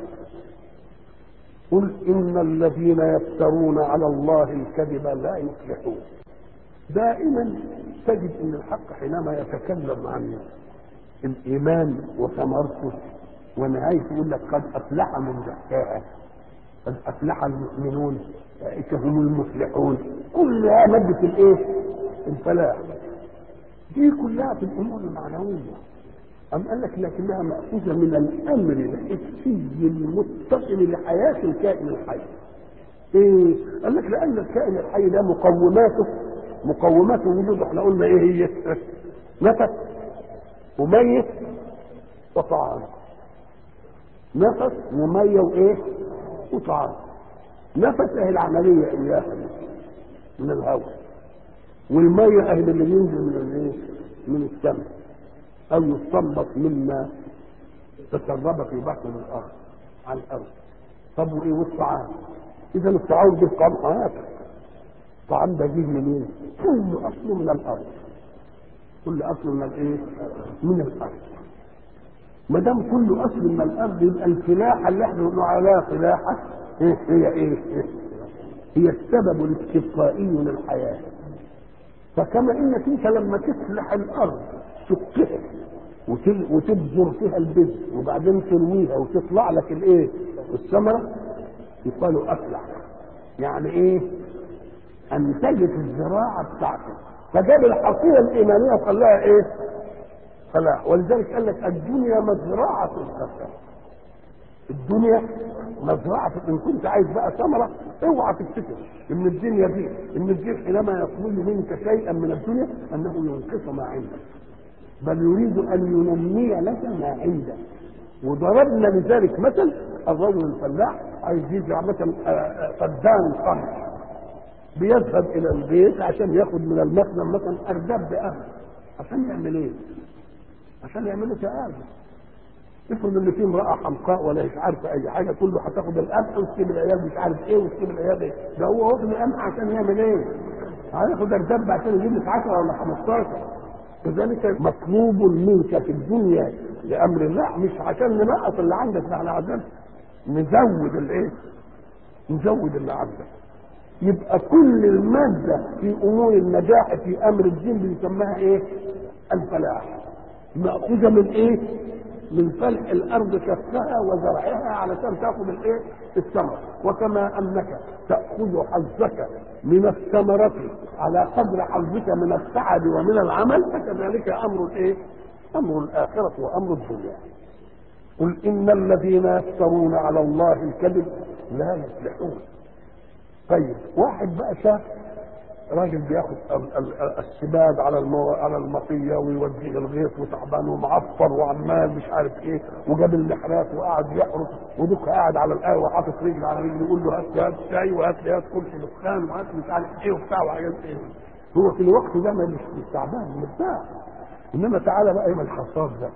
قل ان الذين يفترون على الله الكذب لا يفلحون دائما تجد ان الحق حينما يتكلم عن الايمان وثمرته ونهايته يقول لك قد افلح من زكاها قد افلح المؤمنون اولئك هم المفلحون كلها ماده الايه؟ الفلاح دي كلها في الامور المعنويه أم قال لك لكنها مأخوذة من الأمر الحسي المتصل لحياة الكائن الحي. إيه؟ قال لك لأن الكائن الحي ده مقوماته مقومات وجوده احنا قلنا إيه هي؟ نفس وميت وطعام. نفس ومية وإيه؟ وطعام. نفس أهي العملية إياها من الهواء. والمية أهي اللي ينزل من الإيه؟ من السماء. او يستنبط مما تسرب في بطن الارض على الارض طب وايه والطعام اذا الطعام ده قام حياتك الطعام ده جه منين؟ كل اصله من الارض كل اصله من الايه؟ من الارض ما دام كل اصل من الارض يبقى الفلاحه اللي احنا بنقول عليها فلاحه إيه هي ايه؟ هي السبب الاستبقائي للحياه فكما انك انت لما تفلح الارض تكتئب وتبذر فيها البذر وبعدين ترويها وتطلع لك الايه؟ الثمره يقال افلح يعني ايه؟ انتجت الزراعه بتاعته فجاب الحصيله الايمانيه وخلاها ايه؟ فلاح ولذلك قال لك الدنيا مزرعه الخسر الدنيا مزرعة إن كنت عايز بقى ثمرة اوعى تفتكر إن الدنيا دي إن الدين حينما يطلب منك شيئا من الدنيا أنه ينقص ما عندك بل يريد أن ينمي لك ما عندك وضربنا لذلك مثل الرجل الفلاح عايز يزرع مثلا فدان قمح بيذهب إلى البيت عشان ياخد من المخزن مثلا أرداب بأهل عشان يعمل إيه؟ عشان يعمل له تآلف افرض ان في امراه حمقاء ولا مش عارفه اي حاجه كله هتاخد القمح وتسيب العيال مش عارف ايه وتسيب العيال ايه ده هو واخد القمح عشان يعمل ايه؟ هياخد الدب عشان يجيب لك 10 ولا 15 كذلك مطلوب منك في الدنيا لامر الله مش عشان ننقص اللي عندك ده احنا عايزين نزود الايه؟ نزود اللي عندك يبقى كل الماده في امور النجاح في امر الدين بنسميها ايه؟ الفلاح مأخوذة من ايه؟ من فلح الارض كفها وزرعها علشان تاخذ الايه؟ الثمر وكما انك تاخذ حظك من الثمرة على قدر حظك من التعب ومن العمل فكذلك امر الايه؟ امر الاخرة وامر الدنيا. قل ان الذين يفترون على الله الكذب لا يفلحون. طيب واحد بقى شاف راجل بياخد السباد على المو... على المطيه ويوديه الغيط وتعبان ومعفر وعمال مش عارف ايه وجاب المحرات وقعد يحرس ودك قاعد على القهوه حاطط رجل على رجل يقول له هات لي هات شاي وهات لي هات كرسي دخان وهات لي مش عارف ايه وبتاع وحاجات ايه هو في الوقت ده مش مش تعبان مرتاح انما تعالى بقى يوم الحصاد ده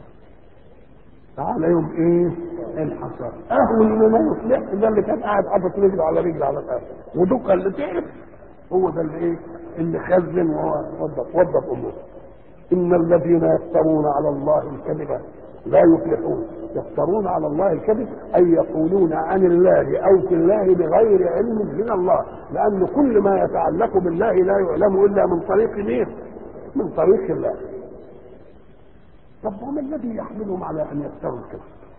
تعالى يوم ايه الحصاد اهون ما يفلح ده اللي كان قاعد حاطط رجله على رجل على القهوه ودك اللي تعب هو ده اللي ايه اللي خزن ووظف وظف اموره ان الذين يفترون على الله الكذب لا يفلحون يفترون على الله الكذب اي يقولون عن الله او في الله بغير علم من الله لان كل ما يتعلق بالله لا يعلم الا من طريق مين من طريق الله طب وما الذي يحملهم على ان يفتروا الكذب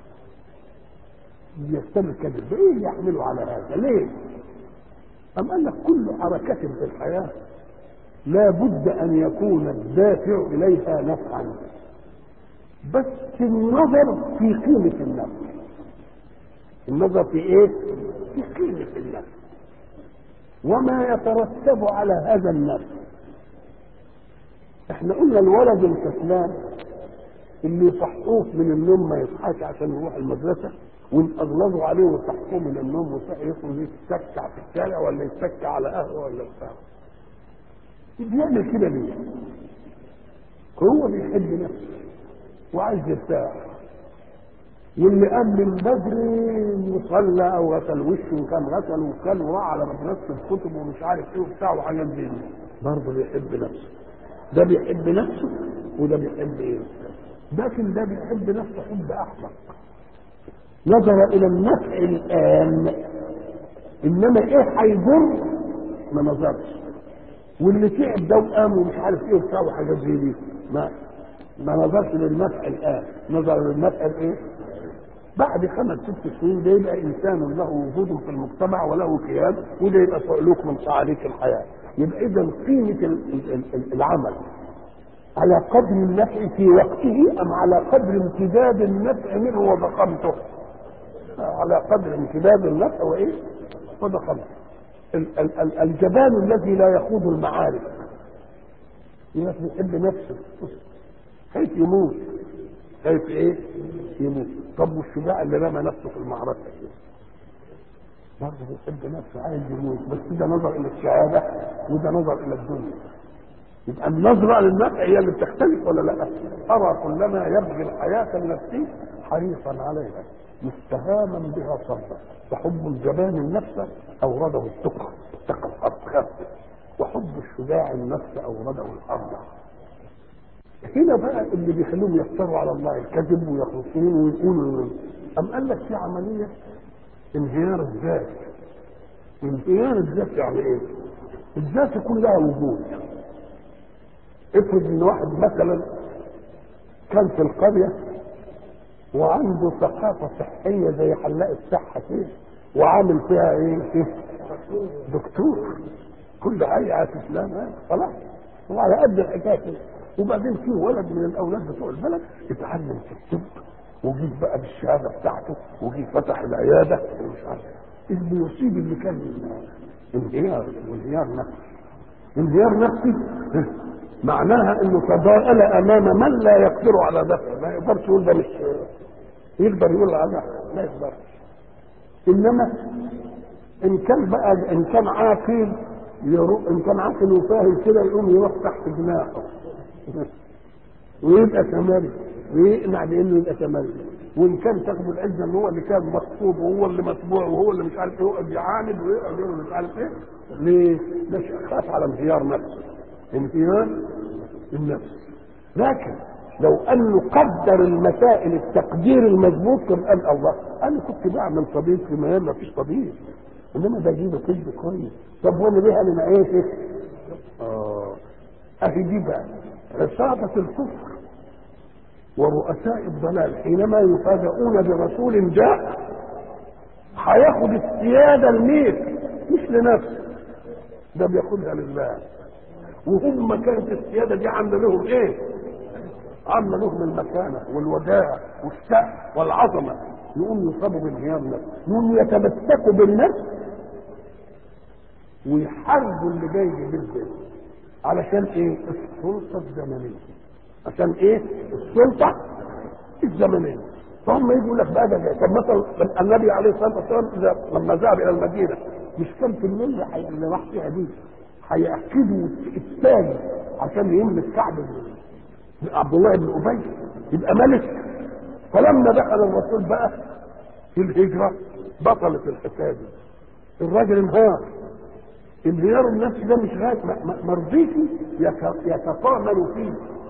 يفتروا الكذب ايه يحمله على هذا ليه أم أن كل حركة في الحياة لا بد أن يكون الدافع إليها نفعا بس النظر في قيمة النفس النظر في إيه؟ في قيمة النفس وما يترتب على هذا النفس احنا قلنا الولد الكسلان اللي يصحوه من النوم ما يصحاش عشان يروح المدرسه ونأغلظوا عليه ويصحوه من النوم ويصحي يخرج يتسكع في الشارع ولا يتسكع على قهوه ولا بتاع بيعمل كده ليه؟ هو بيحب نفسه وعايز يرتاح واللي قام من بدري وصلى او غسل وشه وكان غسل وكان وراح على مدرسه الكتب ومش عارف ايه وبتاع وحاجات زي دي برضه بيحب نفسه ده بيحب نفسه وده بيحب ايه؟ لكن ده بيحب نفسه حب احمق نظر الى النفع الان انما ايه هيضر ما نظرش واللي تعب ده وقام ومش عارف ايه وبتاع وحاجات زي دي ما ما نظرش للنفع الان نظر للنفع الايه؟ بعد خمس ست سنين ده يبقى انسان له وجود في المجتمع وله كيان وده يبقى سلوك من صعاليك الحياه يبقى اذا قيمه ال- ال- ال- العمل على قدر النفع في وقته ام على قدر امتداد النفع منه وضخامته على قدر امتداد النفع وايه وضخامته ال- ال- ال- الجبان الذي لا يخوض المعارك الناس بيحب نفسه خايف يموت خايف ايه يموت طب والشجاع اللي رمى نفسه في المعركه برضه بيحب نفسه عايز يموت بس ده نظر الى الشهاده وده نظر الى الدنيا يبقى النظرة للنفع هي اللي بتختلف ولا لا؟ أرى كلما يبغي الحياة النفسية حريصا عليها مستهاما بها صبا وحب الجبان النفس أورده التقى التقى الحرب وحب الشجاع النفس أورده الحرب هنا بقى اللي بيخلوهم يفتروا على الله الكذب ويخرصون ويقولوا أم قال لك في عملية انهيار الذات انهيار الذات يعني ايه؟ الذات يكون لها وجود افرض ان واحد مثلا كان في القريه وعنده ثقافه صحيه زي حلاق الصحه كده وعامل فيها ايه؟ دكتور كل حاجه على اسلام خلاص هو على قد الحكايه كده وبعدين في ولد من الاولاد بتوع البلد اتعلم في الطب وجيب بقى بالشهاده بتاعته وجيب فتح العياده ومش عارف اللي يصيب اللي كان انهيار وانهيار نفسي انهيار نفسي معناها انه تضاءل امام من لا يقدر على دفع ما يقدرش يقول ده مش يقدر يقول على ما يقدرش انما ان كان بقى ان كان عاقل يرو... ان كان عاقل وفاهم كده يقوم يروح تحت جناحه ويبقى تمرد ويقنع بانه يبقى تمرد وان كان تاخد العزه ان هو اللي كان مخطوب وهو اللي متبوع وهو اللي مش عارف ايه يقعد يعاند ويقعد يقول مش عارف ايه ليه؟ ده خاف على انهيار نفسه انهيار النفس لكن لو انه قدر المسائل التقدير المضبوط كان قال الله انا كنت بعمل طبيب في ميال ما فيش طبيب انما بجيب طب كويس طب وانا ليه انا معيش اه اهي دي بقى عصابه الكفر ورؤساء الضلال حينما يفاجئون برسول جاء هياخد السياده لمين مش لنفسه ده بياخدها لله وهم كانت السيادة دي عاملة لهم ايه عاملة لهم المكانة والوداع والسقف والعظمة يقوم يصابوا بانهيار النفس يقوم يتمسكوا بالنفس ويحاربوا اللي جاي جدا علشان ايه السلطة الزمنية عشان ايه السلطة الزمنية فهم يقول لك بقى ده جاي طب مثلا النبي عليه الصلاة والسلام إذا لما ذهب إلى المدينة مش كان في الليل اللي راح فيها دي هيأكدوا الثاني عشان يملك كعب عبد الله بن ابي يبقى ملك فلما دخل الرسول بقى في الهجره بطلت الحكايه دي الراجل انهار انهيار النفس ده مش غايه مرضيتي يتطامل فيه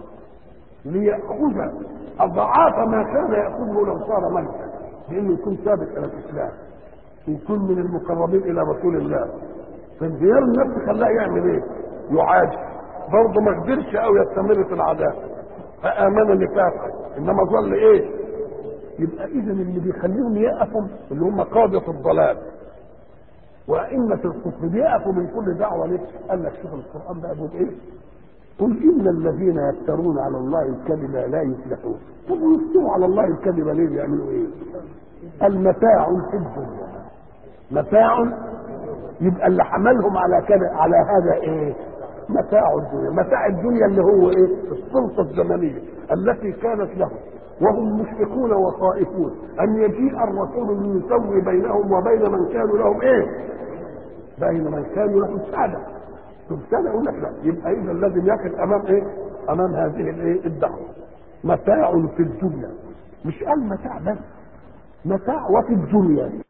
ليأخذ أضعاف ما كان يأخذه لو صار ملكا لأنه يكون ثابت على الإسلام يكون من المقربين إلى رسول الله فانهيار النفس خلاه يعمل ايه؟ يعادي برضه ما قدرش قوي يستمر في العذاب فامن نفاقا انما ظل ايه؟ يبقى اذا اللي بيخليهم يقفوا اللي هم قاده الضلال وائمه الكفر بيقفوا من كل دعوه ليه؟ قال لك شوف القران بقى بيقول ايه؟ قل ان الذين يفترون على الله الكذب لا يفلحون طب يفتروا على الله الكذب ليه بيعملوا ايه؟ المتاع في الدنيا متاع يبقى اللي حملهم على كده على هذا ايه متاع الدنيا متاع الدنيا اللي هو ايه السلطه الزمنيه التي كانت لهم وهم مشفقون وخائفون ان يجيء الرسول ليسوي بينهم وبين من كانوا لهم ايه بين من كانوا لهم سعاده تبتلى يقول لك لا يبقى اذا لازم يقف امام ايه امام هذه الايه الدعوه متاع في الدنيا مش قال متاع بس متاع وفي الدنيا